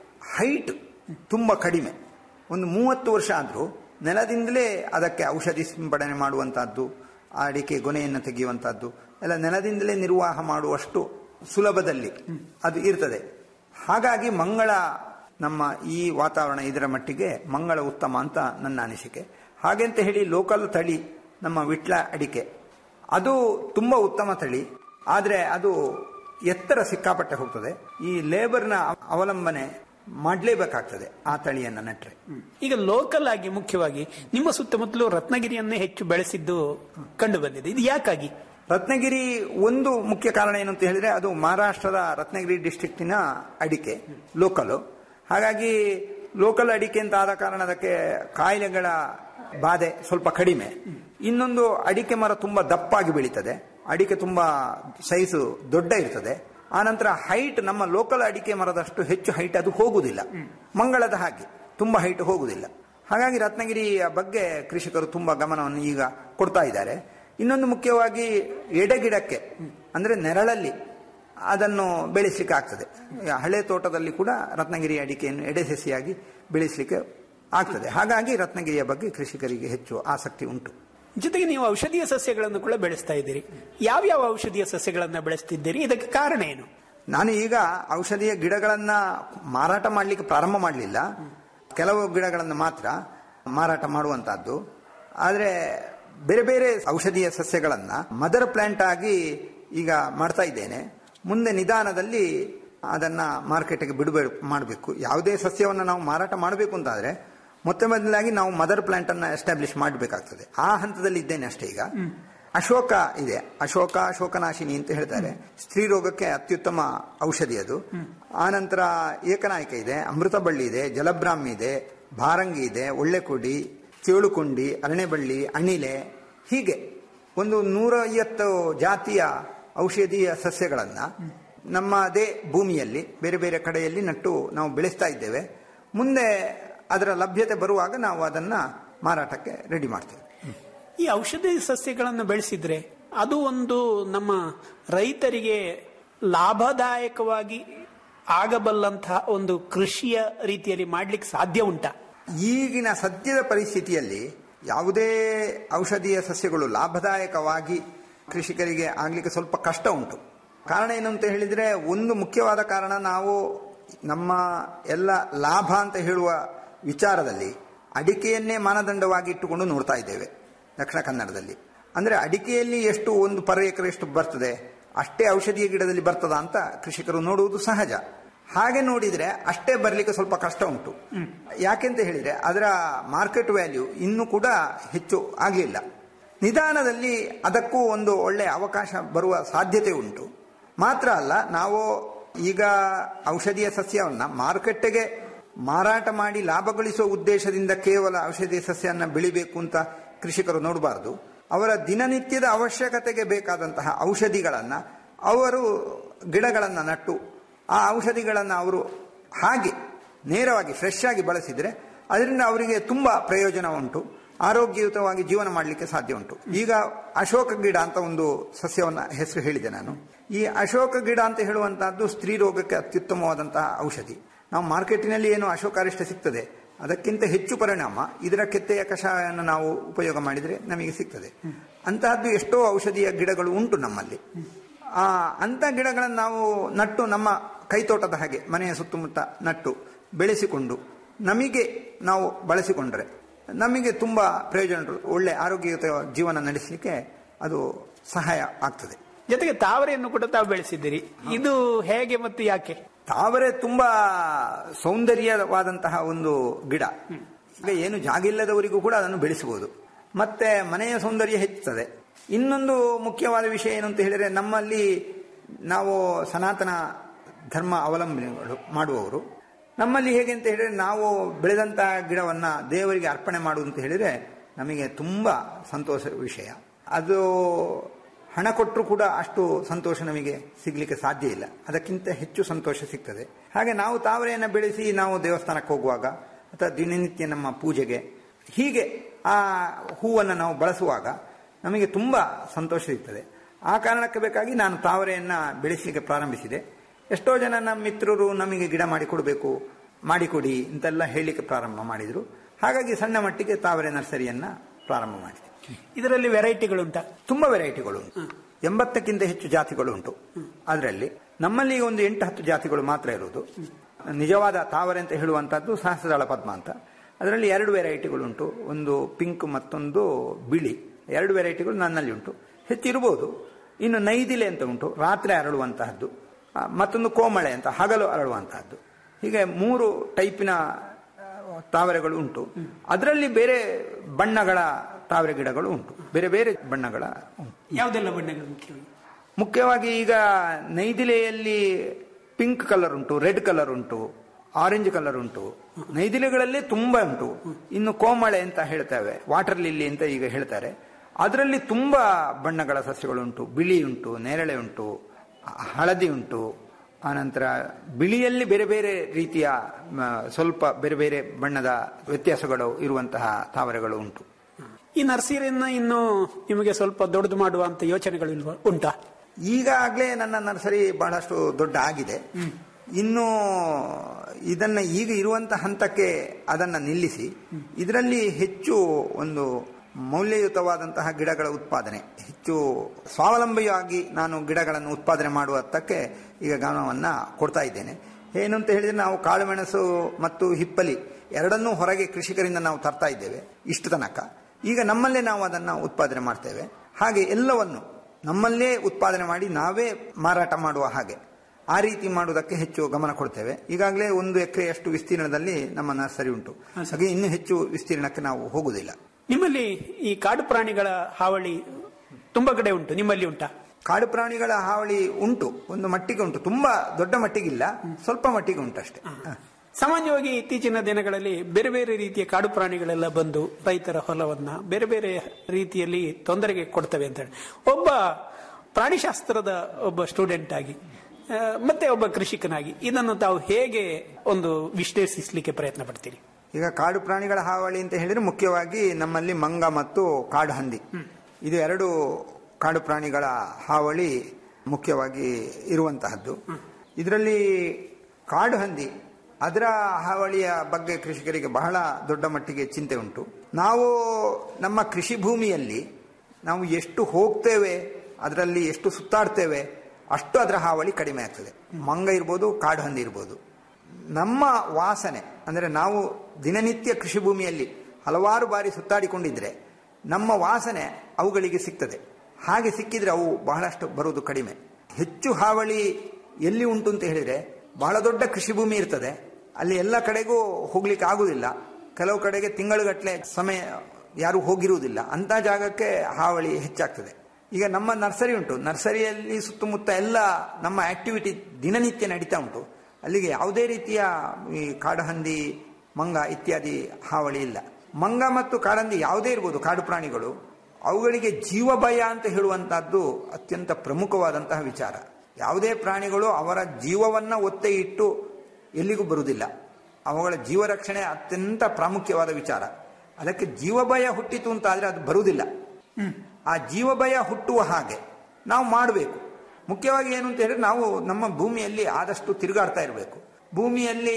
ಹೈಟ್ ತುಂಬ ಕಡಿಮೆ ಒಂದು ಮೂವತ್ತು ವರ್ಷ ಆದರೂ ನೆಲದಿಂದಲೇ ಅದಕ್ಕೆ ಔಷಧಿ ಸಿಂಪಡಣೆ ಮಾಡುವಂತಹದ್ದು ಆ ಅಡಿಕೆ ಗೊನೆಯನ್ನು ತೆಗೆಯುವಂತಹದ್ದು ಎಲ್ಲ ನೆಲದಿಂದಲೇ ನಿರ್ವಾಹ ಮಾಡುವಷ್ಟು ಸುಲಭದಲ್ಲಿ ಅದು ಇರ್ತದೆ ಹಾಗಾಗಿ ಮಂಗಳ ನಮ್ಮ ಈ ವಾತಾವರಣ ಇದರ ಮಟ್ಟಿಗೆ ಮಂಗಳ ಉತ್ತಮ ಅಂತ ನನ್ನ ಅನಿಸಿಕೆ ಹಾಗೆಂತ ಹೇಳಿ ಲೋಕಲ್ ತಳಿ ನಮ್ಮ ವಿಟ್ಲ ಅಡಿಕೆ ಅದು ತುಂಬ ಉತ್ತಮ ತಳಿ ಆದರೆ ಅದು ಎತ್ತರ ಸಿಕ್ಕಾಪಟ್ಟೆ ಹೋಗ್ತದೆ ಈ ಲೇಬರ್ನ ಅವಲಂಬನೆ ಮಾಡಲೇಬೇಕಾಗ್ತದೆ ಆ ತಳಿಯನ್ನು ನೆಟ್ರೆ ಈಗ ಲೋಕಲ್ ಆಗಿ ಮುಖ್ಯವಾಗಿ ನಿಮ್ಮ ಸುತ್ತಮುತ್ತಲು ರತ್ನಗಿರಿಯನ್ನೇ ಹೆಚ್ಚು ಬೆಳೆಸಿದ್ದು ಕಂಡು ಬಂದಿದೆ ಇದು ಯಾಕಾಗಿ ರತ್ನಗಿರಿ ಒಂದು ಮುಖ್ಯ ಕಾರಣ ಏನು ಅಂತ ಹೇಳಿದ್ರೆ ಅದು ಮಹಾರಾಷ್ಟ್ರದ ರತ್ನಗಿರಿ ಡಿಸ್ಟ್ರಿಕ್ಟಿನ ಅಡಿಕೆ ಲೋಕಲ್ ಹಾಗಾಗಿ ಲೋಕಲ್ ಅಡಿಕೆ ಅಂತ ಆದ ಕಾರಣ ಅದಕ್ಕೆ ಕಾಯಿಲೆಗಳ ಬಾಧೆ ಸ್ವಲ್ಪ ಕಡಿಮೆ ಇನ್ನೊಂದು ಅಡಿಕೆ ಮರ ತುಂಬಾ ದಪ್ಪಾಗಿ ಬೆಳೀತದೆ ಅಡಿಕೆ ತುಂಬಾ ಸೈಜು ದೊಡ್ಡ ಇರ್ತದೆ ಆನಂತರ ಹೈಟ್ ನಮ್ಮ ಲೋಕಲ್ ಅಡಿಕೆ ಮರದಷ್ಟು ಹೆಚ್ಚು ಹೈಟ್ ಅದು ಹೋಗುವುದಿಲ್ಲ ಮಂಗಳದ ಹಾಗೆ ತುಂಬಾ ಹೈಟ್ ಹೋಗುವುದಿಲ್ಲ ಹಾಗಾಗಿ ರತ್ನಗಿರಿಯ ಬಗ್ಗೆ ಕೃಷಿಕರು ತುಂಬಾ ಗಮನವನ್ನು ಈಗ ಕೊಡ್ತಾ ಇದ್ದಾರೆ ಇನ್ನೊಂದು ಮುಖ್ಯವಾಗಿ ಎಡೆಗಿಡಕ್ಕೆ ಅಂದ್ರೆ ನೆರಳಲ್ಲಿ ಅದನ್ನು ಬೆಳೆಸಲಿಕ್ಕೆ ಆಗ್ತದೆ ಈಗ ಹಳೆ ತೋಟದಲ್ಲಿ ಕೂಡ ರತ್ನಗಿರಿ ಅಡಿಕೆಯನ್ನು ಎಡೆ ಸಸಿಯಾಗಿ ಬೆಳೆಸಲಿಕ್ಕೆ ಆಗ್ತದೆ ಹಾಗಾಗಿ ರತ್ನಗಿರಿಯ ಬಗ್ಗೆ ಕೃಷಿಕರಿಗೆ ಹೆಚ್ಚು ಆಸಕ್ತಿ ಉಂಟು ಜೊತೆಗೆ ನೀವು ಔಷಧೀಯ ಸಸ್ಯಗಳನ್ನು ಕೂಡ ಬೆಳೆಸ್ತಾ ಇದ್ದೀರಿ ಯಾವ್ಯಾವ ಔಷಧೀಯ ಸಸ್ಯಗಳನ್ನ ಬೆಳೆಸ್ತಿದ್ದೀರಿ ಇದಕ್ಕೆ ಕಾರಣ ಏನು ನಾನು ಈಗ ಔಷಧೀಯ ಗಿಡಗಳನ್ನ ಮಾರಾಟ ಮಾಡಲಿಕ್ಕೆ ಪ್ರಾರಂಭ ಮಾಡಲಿಲ್ಲ ಕೆಲವು ಗಿಡಗಳನ್ನು ಮಾತ್ರ ಮಾರಾಟ ಮಾಡುವಂತಹದ್ದು ಆದರೆ ಬೇರೆ ಬೇರೆ ಔಷಧೀಯ ಸಸ್ಯಗಳನ್ನ ಮದರ್ ಪ್ಲಾಂಟ್ ಆಗಿ ಈಗ ಮಾಡ್ತಾ ಇದ್ದೇನೆ ಮುಂದೆ ನಿಧಾನದಲ್ಲಿ ಅದನ್ನ ಮಾರ್ಕೆಟ್ಗೆ ಬಿಡುಗಡೆ ಮಾಡಬೇಕು ಯಾವುದೇ ಸಸ್ಯವನ್ನು ನಾವು ಮಾರಾಟ ಮಾಡಬೇಕು ಅಂತಾದ್ರೆ ಮೊತ್ತ ಮೊದಲಾಗಿ ನಾವು ಮದರ್ ಪ್ಲಾಂಟ್ ಅನ್ನ ಎಸ್ಟಾಬ್ಲಿಷ್ ಮಾಡಬೇಕಾಗ್ತದೆ ಆ ಹಂತದಲ್ಲಿ ಇದ್ದೇನೆ ಅಷ್ಟೇ ಈಗ ಅಶೋಕ ಇದೆ ಅಶೋಕ ಅಶೋಕನಾಶಿನಿ ಅಂತ ಹೇಳ್ತಾರೆ ಸ್ತ್ರೀ ರೋಗಕ್ಕೆ ಅತ್ಯುತ್ತಮ ಔಷಧಿ ಅದು ಆನಂತರ ಏಕನಾಯಕ ಇದೆ ಅಮೃತ ಬಳ್ಳಿ ಇದೆ ಜಲಬ್ರಾಹ್ಮಿ ಇದೆ ಭಾರಂಗಿ ಇದೆ ಒಳ್ಳೆಕೊಡಿ ಚೇಳುಕುಂಡಿ ಅರಣೆಬಳ್ಳಿ ಅಣಿಲೆ ಹೀಗೆ ಒಂದು ನೂರ ಐವತ್ತು ಜಾತಿಯ ಔಷಧೀಯ ಸಸ್ಯಗಳನ್ನ ನಮ್ಮದೇ ಭೂಮಿಯಲ್ಲಿ ಬೇರೆ ಬೇರೆ ಕಡೆಯಲ್ಲಿ ನಟ್ಟು ನಾವು ಬೆಳೆಸ್ತಾ ಇದ್ದೇವೆ ಮುಂದೆ ಅದರ ಲಭ್ಯತೆ ಬರುವಾಗ ನಾವು ಅದನ್ನ ಮಾರಾಟಕ್ಕೆ ರೆಡಿ ಮಾಡ್ತೇವೆ ಈ ಔಷಧಿ ಸಸ್ಯಗಳನ್ನು ಬೆಳೆಸಿದ್ರೆ ಅದು ಒಂದು ನಮ್ಮ ರೈತರಿಗೆ ಲಾಭದಾಯಕವಾಗಿ ಆಗಬಲ್ಲಂತಹ ಒಂದು ಕೃಷಿಯ ರೀತಿಯಲ್ಲಿ ಮಾಡ್ಲಿಕ್ಕೆ ಸಾಧ್ಯ ಉಂಟಾ ಈಗಿನ ಸದ್ಯದ ಪರಿಸ್ಥಿತಿಯಲ್ಲಿ ಯಾವುದೇ ಔಷಧೀಯ ಸಸ್ಯಗಳು ಲಾಭದಾಯಕವಾಗಿ ಕೃಷಿಕರಿಗೆ ಆಗ್ಲಿಕ್ಕೆ ಸ್ವಲ್ಪ ಕಷ್ಟ ಉಂಟು ಕಾರಣ ಏನು ಅಂತ ಹೇಳಿದ್ರೆ ಒಂದು ಮುಖ್ಯವಾದ ಕಾರಣ ನಾವು ನಮ್ಮ ಎಲ್ಲ ಲಾಭ ಅಂತ ಹೇಳುವ ವಿಚಾರದಲ್ಲಿ ಅಡಿಕೆಯನ್ನೇ ಮಾನದಂಡವಾಗಿ ಇಟ್ಟುಕೊಂಡು ನೋಡ್ತಾ ಇದ್ದೇವೆ ದಕ್ಷಿಣ ಕನ್ನಡದಲ್ಲಿ ಅಂದ್ರೆ ಅಡಿಕೆಯಲ್ಲಿ ಎಷ್ಟು ಒಂದು ಪರ್ ಎಕರೆ ಎಷ್ಟು ಬರ್ತದೆ ಅಷ್ಟೇ ಔಷಧೀಯ ಗಿಡದಲ್ಲಿ ಬರ್ತದ ಅಂತ ಕೃಷಿಕರು ನೋಡುವುದು ಸಹಜ ಹಾಗೆ ನೋಡಿದ್ರೆ ಅಷ್ಟೇ ಬರಲಿಕ್ಕೆ ಸ್ವಲ್ಪ ಕಷ್ಟ ಉಂಟು ಯಾಕೆಂತ ಹೇಳಿದ್ರೆ ಅದರ ಮಾರ್ಕೆಟ್ ವ್ಯಾಲ್ಯೂ ಇನ್ನೂ ಕೂಡ ಹೆಚ್ಚು ಆಗಲಿಲ್ಲ ನಿಧಾನದಲ್ಲಿ ಅದಕ್ಕೂ ಒಂದು ಒಳ್ಳೆಯ ಅವಕಾಶ ಬರುವ ಸಾಧ್ಯತೆ ಉಂಟು ಮಾತ್ರ ಅಲ್ಲ ನಾವು ಈಗ ಔಷಧೀಯ ಸಸ್ಯವನ್ನ ಮಾರುಕಟ್ಟೆಗೆ ಮಾರಾಟ ಮಾಡಿ ಲಾಭ ಗಳಿಸುವ ಉದ್ದೇಶದಿಂದ ಕೇವಲ ಔಷಧೀಯ ಸಸ್ಯವನ್ನು ಬೆಳಿಬೇಕು ಅಂತ ಕೃಷಿಕರು ನೋಡಬಾರದು ಅವರ ದಿನನಿತ್ಯದ ಅವಶ್ಯಕತೆಗೆ ಬೇಕಾದಂತಹ ಔಷಧಿಗಳನ್ನು ಅವರು ಗಿಡಗಳನ್ನು ನಟ್ಟು ಆ ಔಷಧಿಗಳನ್ನು ಅವರು ಹಾಗೆ ನೇರವಾಗಿ ಫ್ರೆಶ್ ಆಗಿ ಬಳಸಿದರೆ ಅದರಿಂದ ಅವರಿಗೆ ತುಂಬ ಪ್ರಯೋಜನ ಉಂಟು ಆರೋಗ್ಯಯುತವಾಗಿ ಜೀವನ ಮಾಡಲಿಕ್ಕೆ ಸಾಧ್ಯ ಉಂಟು ಈಗ ಅಶೋಕ ಗಿಡ ಅಂತ ಒಂದು ಸಸ್ಯವನ್ನ ಹೆಸರು ಹೇಳಿದೆ ನಾನು ಈ ಅಶೋಕ ಗಿಡ ಅಂತ ಹೇಳುವಂತಹದ್ದು ಸ್ತ್ರೀ ರೋಗಕ್ಕೆ ಅತ್ಯುತ್ತಮವಾದಂತಹ ಔಷಧಿ ನಾವು ಮಾರ್ಕೆಟಿನಲ್ಲಿ ಏನು ಅಶೋಕಾರಿಷ್ಟ ಸಿಗ್ತದೆ ಅದಕ್ಕಿಂತ ಹೆಚ್ಚು ಪರಿಣಾಮ ಇದರ ಕೆತ್ತೆಯ ಕಷಾಯವನ್ನು ನಾವು ಉಪಯೋಗ ಮಾಡಿದರೆ ನಮಗೆ ಸಿಗ್ತದೆ ಅಂತಹದ್ದು ಎಷ್ಟೋ ಔಷಧಿಯ ಗಿಡಗಳು ಉಂಟು ನಮ್ಮಲ್ಲಿ ಆ ಅಂಥ ಗಿಡಗಳನ್ನು ನಾವು ನಟ್ಟು ನಮ್ಮ ಕೈತೋಟದ ಹಾಗೆ ಮನೆಯ ಸುತ್ತಮುತ್ತ ನಟ್ಟು ಬೆಳೆಸಿಕೊಂಡು ನಮಗೆ ನಾವು ಬಳಸಿಕೊಂಡ್ರೆ ನಮಗೆ ತುಂಬ ಪ್ರಯೋಜನ ಉಂಟು. ಒಳ್ಳೆ ಆರೋಗ್ಯಯುತ ಜೀವನ ನಡೆಸಲಿಕ್ಕೆ ಅದು ಸಹಾಯ ಆಗ್ತದೆ ಜೊತೆಗೆ ತಾವರೆಯನ್ನು ಕೂಡ ತಾವು ಬೆಳೆಸಿದ್ದೀರಿ ಇದು ಹೇಗೆ ಮತ್ತು ಯಾಕೆ ತಾವರೆ ತುಂಬಾ ಸೌಂದರ್ಯವಾದಂತಹ ಒಂದು ಗಿಡ ಈಗ ಏನು ಜಾಗ ಇಲ್ಲದವರಿಗೂ ಕೂಡ ಅದನ್ನು ಬೆಳೆಸಬಹುದು ಮತ್ತೆ ಮನೆಯ ಸೌಂದರ್ಯ ಹೆಚ್ಚುತ್ತದೆ ಇನ್ನೊಂದು ಮುಖ್ಯವಾದ ವಿಷಯ ಏನು ಅಂತ ಹೇಳಿದ್ರೆ ನಮ್ಮಲ್ಲಿ ನಾವು ಸನಾತನ ಧರ್ಮ ಅವಲಂಬನೆಗಳು ಮಾಡುವವರು ನಮ್ಮಲ್ಲಿ ಹೇಗೆ ಅಂತ ಹೇಳಿದ್ರೆ ನಾವು ಬೆಳೆದಂತಹ ಗಿಡವನ್ನ ದೇವರಿಗೆ ಅರ್ಪಣೆ ಮಾಡುವುದು ಅಂತ ಹೇಳಿದ್ರೆ ನಮಗೆ ತುಂಬಾ ಸಂತೋಷ ವಿಷಯ ಅದು ಹಣ ಕೊಟ್ಟರು ಕೂಡ ಅಷ್ಟು ಸಂತೋಷ ನಮಗೆ ಸಿಗ್ಲಿಕ್ಕೆ ಸಾಧ್ಯ ಇಲ್ಲ ಅದಕ್ಕಿಂತ ಹೆಚ್ಚು ಸಂತೋಷ ಸಿಗ್ತದೆ ಹಾಗೆ ನಾವು ತಾವರೆಯನ್ನು ಬೆಳೆಸಿ ನಾವು ದೇವಸ್ಥಾನಕ್ಕೆ ಹೋಗುವಾಗ ಅಥವಾ ದಿನನಿತ್ಯ ನಮ್ಮ ಪೂಜೆಗೆ ಹೀಗೆ ಆ ಹೂವನ್ನು ನಾವು ಬಳಸುವಾಗ ನಮಗೆ ತುಂಬ ಸಂತೋಷ ಸಿಗ್ತದೆ ಆ ಕಾರಣಕ್ಕೆ ಬೇಕಾಗಿ ನಾನು ತಾವರೆಯನ್ನು ಬೆಳೆಸಲಿಕ್ಕೆ ಪ್ರಾರಂಭಿಸಿದೆ ಎಷ್ಟೋ ಜನ ನಮ್ಮ ಮಿತ್ರರು ನಮಗೆ ಗಿಡ ಮಾಡಿಕೊಡ್ಬೇಕು ಮಾಡಿಕೊಡಿ ಅಂತೆಲ್ಲ ಹೇಳಲಿಕ್ಕೆ ಪ್ರಾರಂಭ ಮಾಡಿದರು ಹಾಗಾಗಿ ಸಣ್ಣ ಮಟ್ಟಿಗೆ ತಾವರೆ ನರ್ಸರಿಯನ್ನ ಪ್ರಾರಂಭ ಮಾಡಿದೆ ಇದರಲ್ಲಿ ವೆರೈಟಿಗಳುಂಟಾ ತುಂಬಾ ವೆರೈಟಿಗಳು ಉಂಟು ಎಂಬತ್ತಕ್ಕಿಂತ ಹೆಚ್ಚು ಜಾತಿಗಳು ಉಂಟು ಅದರಲ್ಲಿ ನಮ್ಮಲ್ಲಿ ಒಂದು ಎಂಟು ಹತ್ತು ಜಾತಿಗಳು ಮಾತ್ರ ಇರುವುದು ನಿಜವಾದ ತಾವರೆ ಅಂತ ಹೇಳುವಂತಹದ್ದು ಸಹಸ್ರದಳ ಪದ್ಮ ಅಂತ ಅದರಲ್ಲಿ ಎರಡು ವೆರೈಟಿಗಳು ಉಂಟು ಒಂದು ಪಿಂಕ್ ಮತ್ತೊಂದು ಬಿಳಿ ಎರಡು ವೆರೈಟಿಗಳು ನನ್ನಲ್ಲಿ ಉಂಟು ಹೆಚ್ಚಿರಬಹುದು ಇನ್ನು ನೈದಿಲೆ ಅಂತ ಉಂಟು ರಾತ್ರಿ ಅರಳುವಂತಹದ್ದು ಆ, ಮತ್ತೊಂದು ಕೋಮಳೆ ಅಂತ ಹಗಲು ಅರಳುವಂತಹದ್ದು ಹೀಗೆ ಮೂರು ಟೈಪಿನ ತಾವರೆಗಳು ಉಂಟು ಅದರಲ್ಲಿ ಬೇರೆ ಬಣ್ಣಗಳ ತಾವರೆ ಗಿಡಗಳು ಉಂಟು ಬೇರೆ ಬೇರೆ ಬಣ್ಣಗಳ ಉಂಟು ಯಾವುದೆಲ್ಲ ಬಣ್ಣಗಳು ಮುಖ್ಯವಾಗಿ ಮುಖ್ಯವಾಗಿ ಈಗ ನೈದಿಲೆಯಲ್ಲಿ ಪಿಂಕ್ ಕಲರ್ ಉಂಟು ರೆಡ್ ಕಲರ್ ಉಂಟು ಆರೆಂಜ್ ಕಲರ್ ಉಂಟು ನೈದಿಲೆಗಳಲ್ಲೇ ತುಂಬಾ ಉಂಟು ಇನ್ನು ಕೋಮಳೆ ಅಂತ ಹೇಳ್ತೇವೆ ವಾಟರ್ ಲಿಲ್ಲಿ ಅಂತ ಈಗ ಹೇಳ್ತಾರೆ ಅದರಲ್ಲಿ ತುಂಬಾ ಬಣ್ಣಗಳ ಸಸ್ಯಗಳುಂಟು ಬಿಳಿ ಉಂಟು ನೇರಳೆ ಉಂಟು ಹಳದಿ ಉಂಟು ಆನಂತರ ಬಿಳಿಯಲ್ಲಿ ಬೇರೆ ಬೇರೆ ರೀತಿಯ ಮ, ಸ್ವಲ್ಪ ಬೇರೆ ಬೇರೆ ಬಣ್ಣದ ವ್ಯತ್ಯಾಸಗಳು ಇರುವಂತಹ ತಾವರೆಗಳು ಉಂಟು ಈ ನರ್ಸರಿಯನ್ನ ಇನ್ನು ನಿಮಗೆ ಸ್ವಲ್ಪ ದೊಡ್ಡದು ಮಾಡುವ ಅಂತ ಯೋಚನೆಗಳು ಇಲ್ವಾ ಉಂಟಾ ಈಗಾಗಲೇ ನನ್ನ ನರ್ಸರಿ ಬಹಳಷ್ಟು ದೊಡ್ಡ ಆಗಿದೆ ಇನ್ನು ಇದನ್ನ ಈಗ ಇರುವಂತಹ ಹಂತಕ್ಕೆ ಅದನ್ನ ನಿಲ್ಲಿಸಿ ಇದರಲ್ಲಿ ಹೆಚ್ಚು ಒಂದು ಮೌಲ್ಯಯುತವಾದಂತಹ ಗಿಡಗಳ ಉತ್ಪಾದನೆ ಹೆಚ್ಚು ಸ್ವಾವಲಂಬಿಯಾಗಿ ನಾನು ಗಿಡಗಳನ್ನು ಉತ್ಪಾದನೆ ಮಾಡುವತ್ತಕ್ಕೆ ಈಗ ಗಮನವನ್ನ ಕೊಡ್ತಾ ಇದ್ದೇನೆ ಏನು ಅಂತ ಹೇಳಿದ್ರೆ ನಾವು ಕಾಳುಮೆಣಸು ಮತ್ತು ಹಿಪ್ಪಲಿ ಎರಡನ್ನೂ ಹೊರಗೆ ಕೃಷಿಕರಿಂದ ನಾವು ತರ್ತಾ ಇದ್ದೇವೆ ಇಷ್ಟು ತನಕ ಈಗ ನಮ್ಮಲ್ಲೇ ನಾವು ಅದನ್ನ ಉತ್ಪಾದನೆ ಮಾಡ್ತೇವೆ ಹಾಗೆ ಎಲ್ಲವನ್ನು ನಮ್ಮಲ್ಲೇ ಉತ್ಪಾದನೆ ಮಾಡಿ ನಾವೇ ಮಾರಾಟ ಮಾಡುವ ಹಾಗೆ ಆ ರೀತಿ ಮಾಡುವುದಕ್ಕೆ ಹೆಚ್ಚು ಗಮನ ಕೊಡ್ತೇವೆ ಈಗಾಗಲೇ ಒಂದು ಎಕರೆಯಷ್ಟು ವಿಸ್ತೀರ್ಣದಲ್ಲಿ ನಮ್ಮ ನರ್ಸರಿ ಉಂಟು ಹಾಗೆ ಇನ್ನೂ ಹೆಚ್ಚು ವಿಸ್ತೀರ್ಣಕ್ಕೆ ನಾವು ಹೋಗುವುದಿಲ್ಲ ನಿಮ್ಮಲ್ಲಿ ಈ ಕಾಡು ಪ್ರಾಣಿಗಳ ಹಾವಳಿ ತುಂಬಾ ಕಡೆ ಉಂಟು ನಿಮ್ಮಲ್ಲಿ ಉಂಟಾ ಕಾಡು ಪ್ರಾಣಿಗಳ ಹಾವಳಿ ಉಂಟು ಒಂದು ಮಟ್ಟಿಗೆ ಉಂಟು ತುಂಬಾ ದೊಡ್ಡ ಮಟ್ಟಿಗಿಲ್ಲ ಸ್ವಲ್ಪ ಮಟ್ಟಿಗೆ ಉಂಟು ಅಷ್ಟೇ ಹ. ಸಾಮಾನ್ಯವಾಗಿ ಇತ್ತೀಚಿನ ದಿನಗಳಲ್ಲಿ ಬೇರೆ ಬೇರೆ ರೀತಿಯ ಕಾಡು ಪ್ರಾಣಿಗಳೆಲ್ಲ ಬಂದು ರೈತರ ಹೊಲವನ್ನ ಬೇರೆ ಬೇರೆ ರೀತಿಯಲ್ಲಿ ತೊಂದರೆಗೆ ಕೊಡ್ತವೆ ಅಂತ ಹೇಳಿ ಒಬ್ಬ ಪ್ರಾಣಿಶಾಸ್ತ್ರದ ಒಬ್ಬ ಸ್ಟೂಡೆಂಟ್ ಆಗಿ ಆ, ಮತ್ತೆ ಒಬ್ಬ ಕೃಷಿಕನಾಗಿ ಇದನ್ನು ತಾವು ಹೇಗೆ ಒಂದು ವಿಶ್ಲೇಷಿಸಲಿಕ್ಕೆ ಪ್ರಯತ್ನ ಪಡ್ತೀರಿ ಈಗ ಕಾಡು ಪ್ರಾಣಿಗಳ ಹಾವಳಿ ಅಂತ ಹೇಳಿದ್ರೆ ಮುಖ್ಯವಾಗಿ ನಮ್ಮಲ್ಲಿ ಮಂಗ ಮತ್ತು ಕಾಡು ಹಂದಿ ಇದು ಎರಡು ಕಾಡು ಪ್ರಾಣಿಗಳ ಹಾವಳಿ ಮುಖ್ಯವಾಗಿ ಇರುವಂತಹದ್ದು ಇದರಲ್ಲಿ ಕಾಡು ಹಂದಿ ಅದರ ಹಾವಳಿಯ ಬಗ್ಗೆ ಕೃಷಿಕರಿಗೆ ಬಹಳ ದೊಡ್ಡ ಮಟ್ಟಿಗೆ ಚಿಂತೆ ಉಂಟು ನಾವು ನಮ್ಮ ಕೃಷಿ ಭೂಮಿಯಲ್ಲಿ ನಾವು ಎಷ್ಟು ಹೋಗ್ತೇವೆ ಅದರಲ್ಲಿ ಎಷ್ಟು ಸುತ್ತಾಡ್ತೇವೆ ಅಷ್ಟು ಅದರ ಹಾವಳಿ ಕಡಿಮೆ ಆಗ್ತದೆ ಮಂಗ ಇರ್ಬೋದು ಕಾಡು ಹಂದಿ ಇರ್ಬೋದು ನಮ್ಮ ವಾಸನೆ ಅಂದರೆ ನಾವು ದಿನನಿತ್ಯ ಕೃಷಿ ಭೂಮಿಯಲ್ಲಿ ಹಲವಾರು ಬಾರಿ ಸುತ್ತಾಡಿಕೊಂಡಿದ್ರೆ ನಮ್ಮ ವಾಸನೆ ಅವುಗಳಿಗೆ ಸಿಗ್ತದೆ ಹಾಗೆ ಸಿಕ್ಕಿದ್ರೆ ಅವು ಬಹಳಷ್ಟು ಬರುವುದು ಕಡಿಮೆ ಹೆಚ್ಚು ಹಾವಳಿ ಎಲ್ಲಿ ಉಂಟು ಅಂತ ಹೇಳಿದ್ರೆ ಬಹಳ ದೊಡ್ಡ ಕೃಷಿ ಭೂಮಿ ಇರ್ತದೆ ಅಲ್ಲಿ ಎಲ್ಲ ಕಡೆಗೂ ಹೋಗ್ಲಿಕ್ಕೆ ಆಗುದಿಲ್ಲ ಕೆಲವು ಕಡೆಗೆ ತಿಂಗಳುಗಟ್ಟಲೆ ಸಮಯ ಯಾರು ಹೋಗಿರುವುದಿಲ್ಲ ಅಂತ ಜಾಗಕ್ಕೆ ಹಾವಳಿ ಹೆಚ್ಚಾಗ್ತದೆ ಈಗ ನಮ್ಮ ನರ್ಸರಿ ಉಂಟು ನರ್ಸರಿಯಲ್ಲಿ ಸುತ್ತಮುತ್ತ ಎಲ್ಲ ನಮ್ಮ ಆಕ್ಟಿವಿಟಿ ದಿನನಿತ್ಯ ನಡೀತಾ ಉಂಟು ಅಲ್ಲಿಗೆ ಯಾವುದೇ ರೀತಿಯ ಈ ಕಾಡುಹಂದಿ ಮಂಗ ಇತ್ಯಾದಿ ಹಾವಳಿ ಇಲ್ಲ ಮಂಗ ಮತ್ತು ಕಾಡಂದಿ ಯಾವುದೇ ಇರ್ಬೋದು ಕಾಡು ಪ್ರಾಣಿಗಳು ಅವುಗಳಿಗೆ ಜೀವಭಯ ಅಂತ ಹೇಳುವಂತಹದ್ದು ಅತ್ಯಂತ ಪ್ರಮುಖವಾದಂತಹ ವಿಚಾರ ಯಾವುದೇ ಪ್ರಾಣಿಗಳು ಅವರ ಜೀವವನ್ನ ಒತ್ತೆ ಇಟ್ಟು ಎಲ್ಲಿಗೂ ಬರುವುದಿಲ್ಲ ಅವುಗಳ ಜೀವ ರಕ್ಷಣೆ ಅತ್ಯಂತ ಪ್ರಾಮುಖ್ಯವಾದ ವಿಚಾರ ಅದಕ್ಕೆ ಜೀವಭಯ ಹುಟ್ಟಿತು ಅಂತ ಆದ್ರೆ ಅದು ಬರುವುದಿಲ್ಲ ಆ ಜೀವಭಯ ಹುಟ್ಟುವ ಹಾಗೆ ನಾವು ಮಾಡಬೇಕು ಮುಖ್ಯವಾಗಿ ಏನು ಅಂತ ಹೇಳಿದ್ರೆ ನಾವು ನಮ್ಮ ಭೂಮಿಯಲ್ಲಿ ಆದಷ್ಟು ತಿರುಗಾಡ್ತಾ ಇರಬೇಕು ಭೂಮಿಯಲ್ಲಿ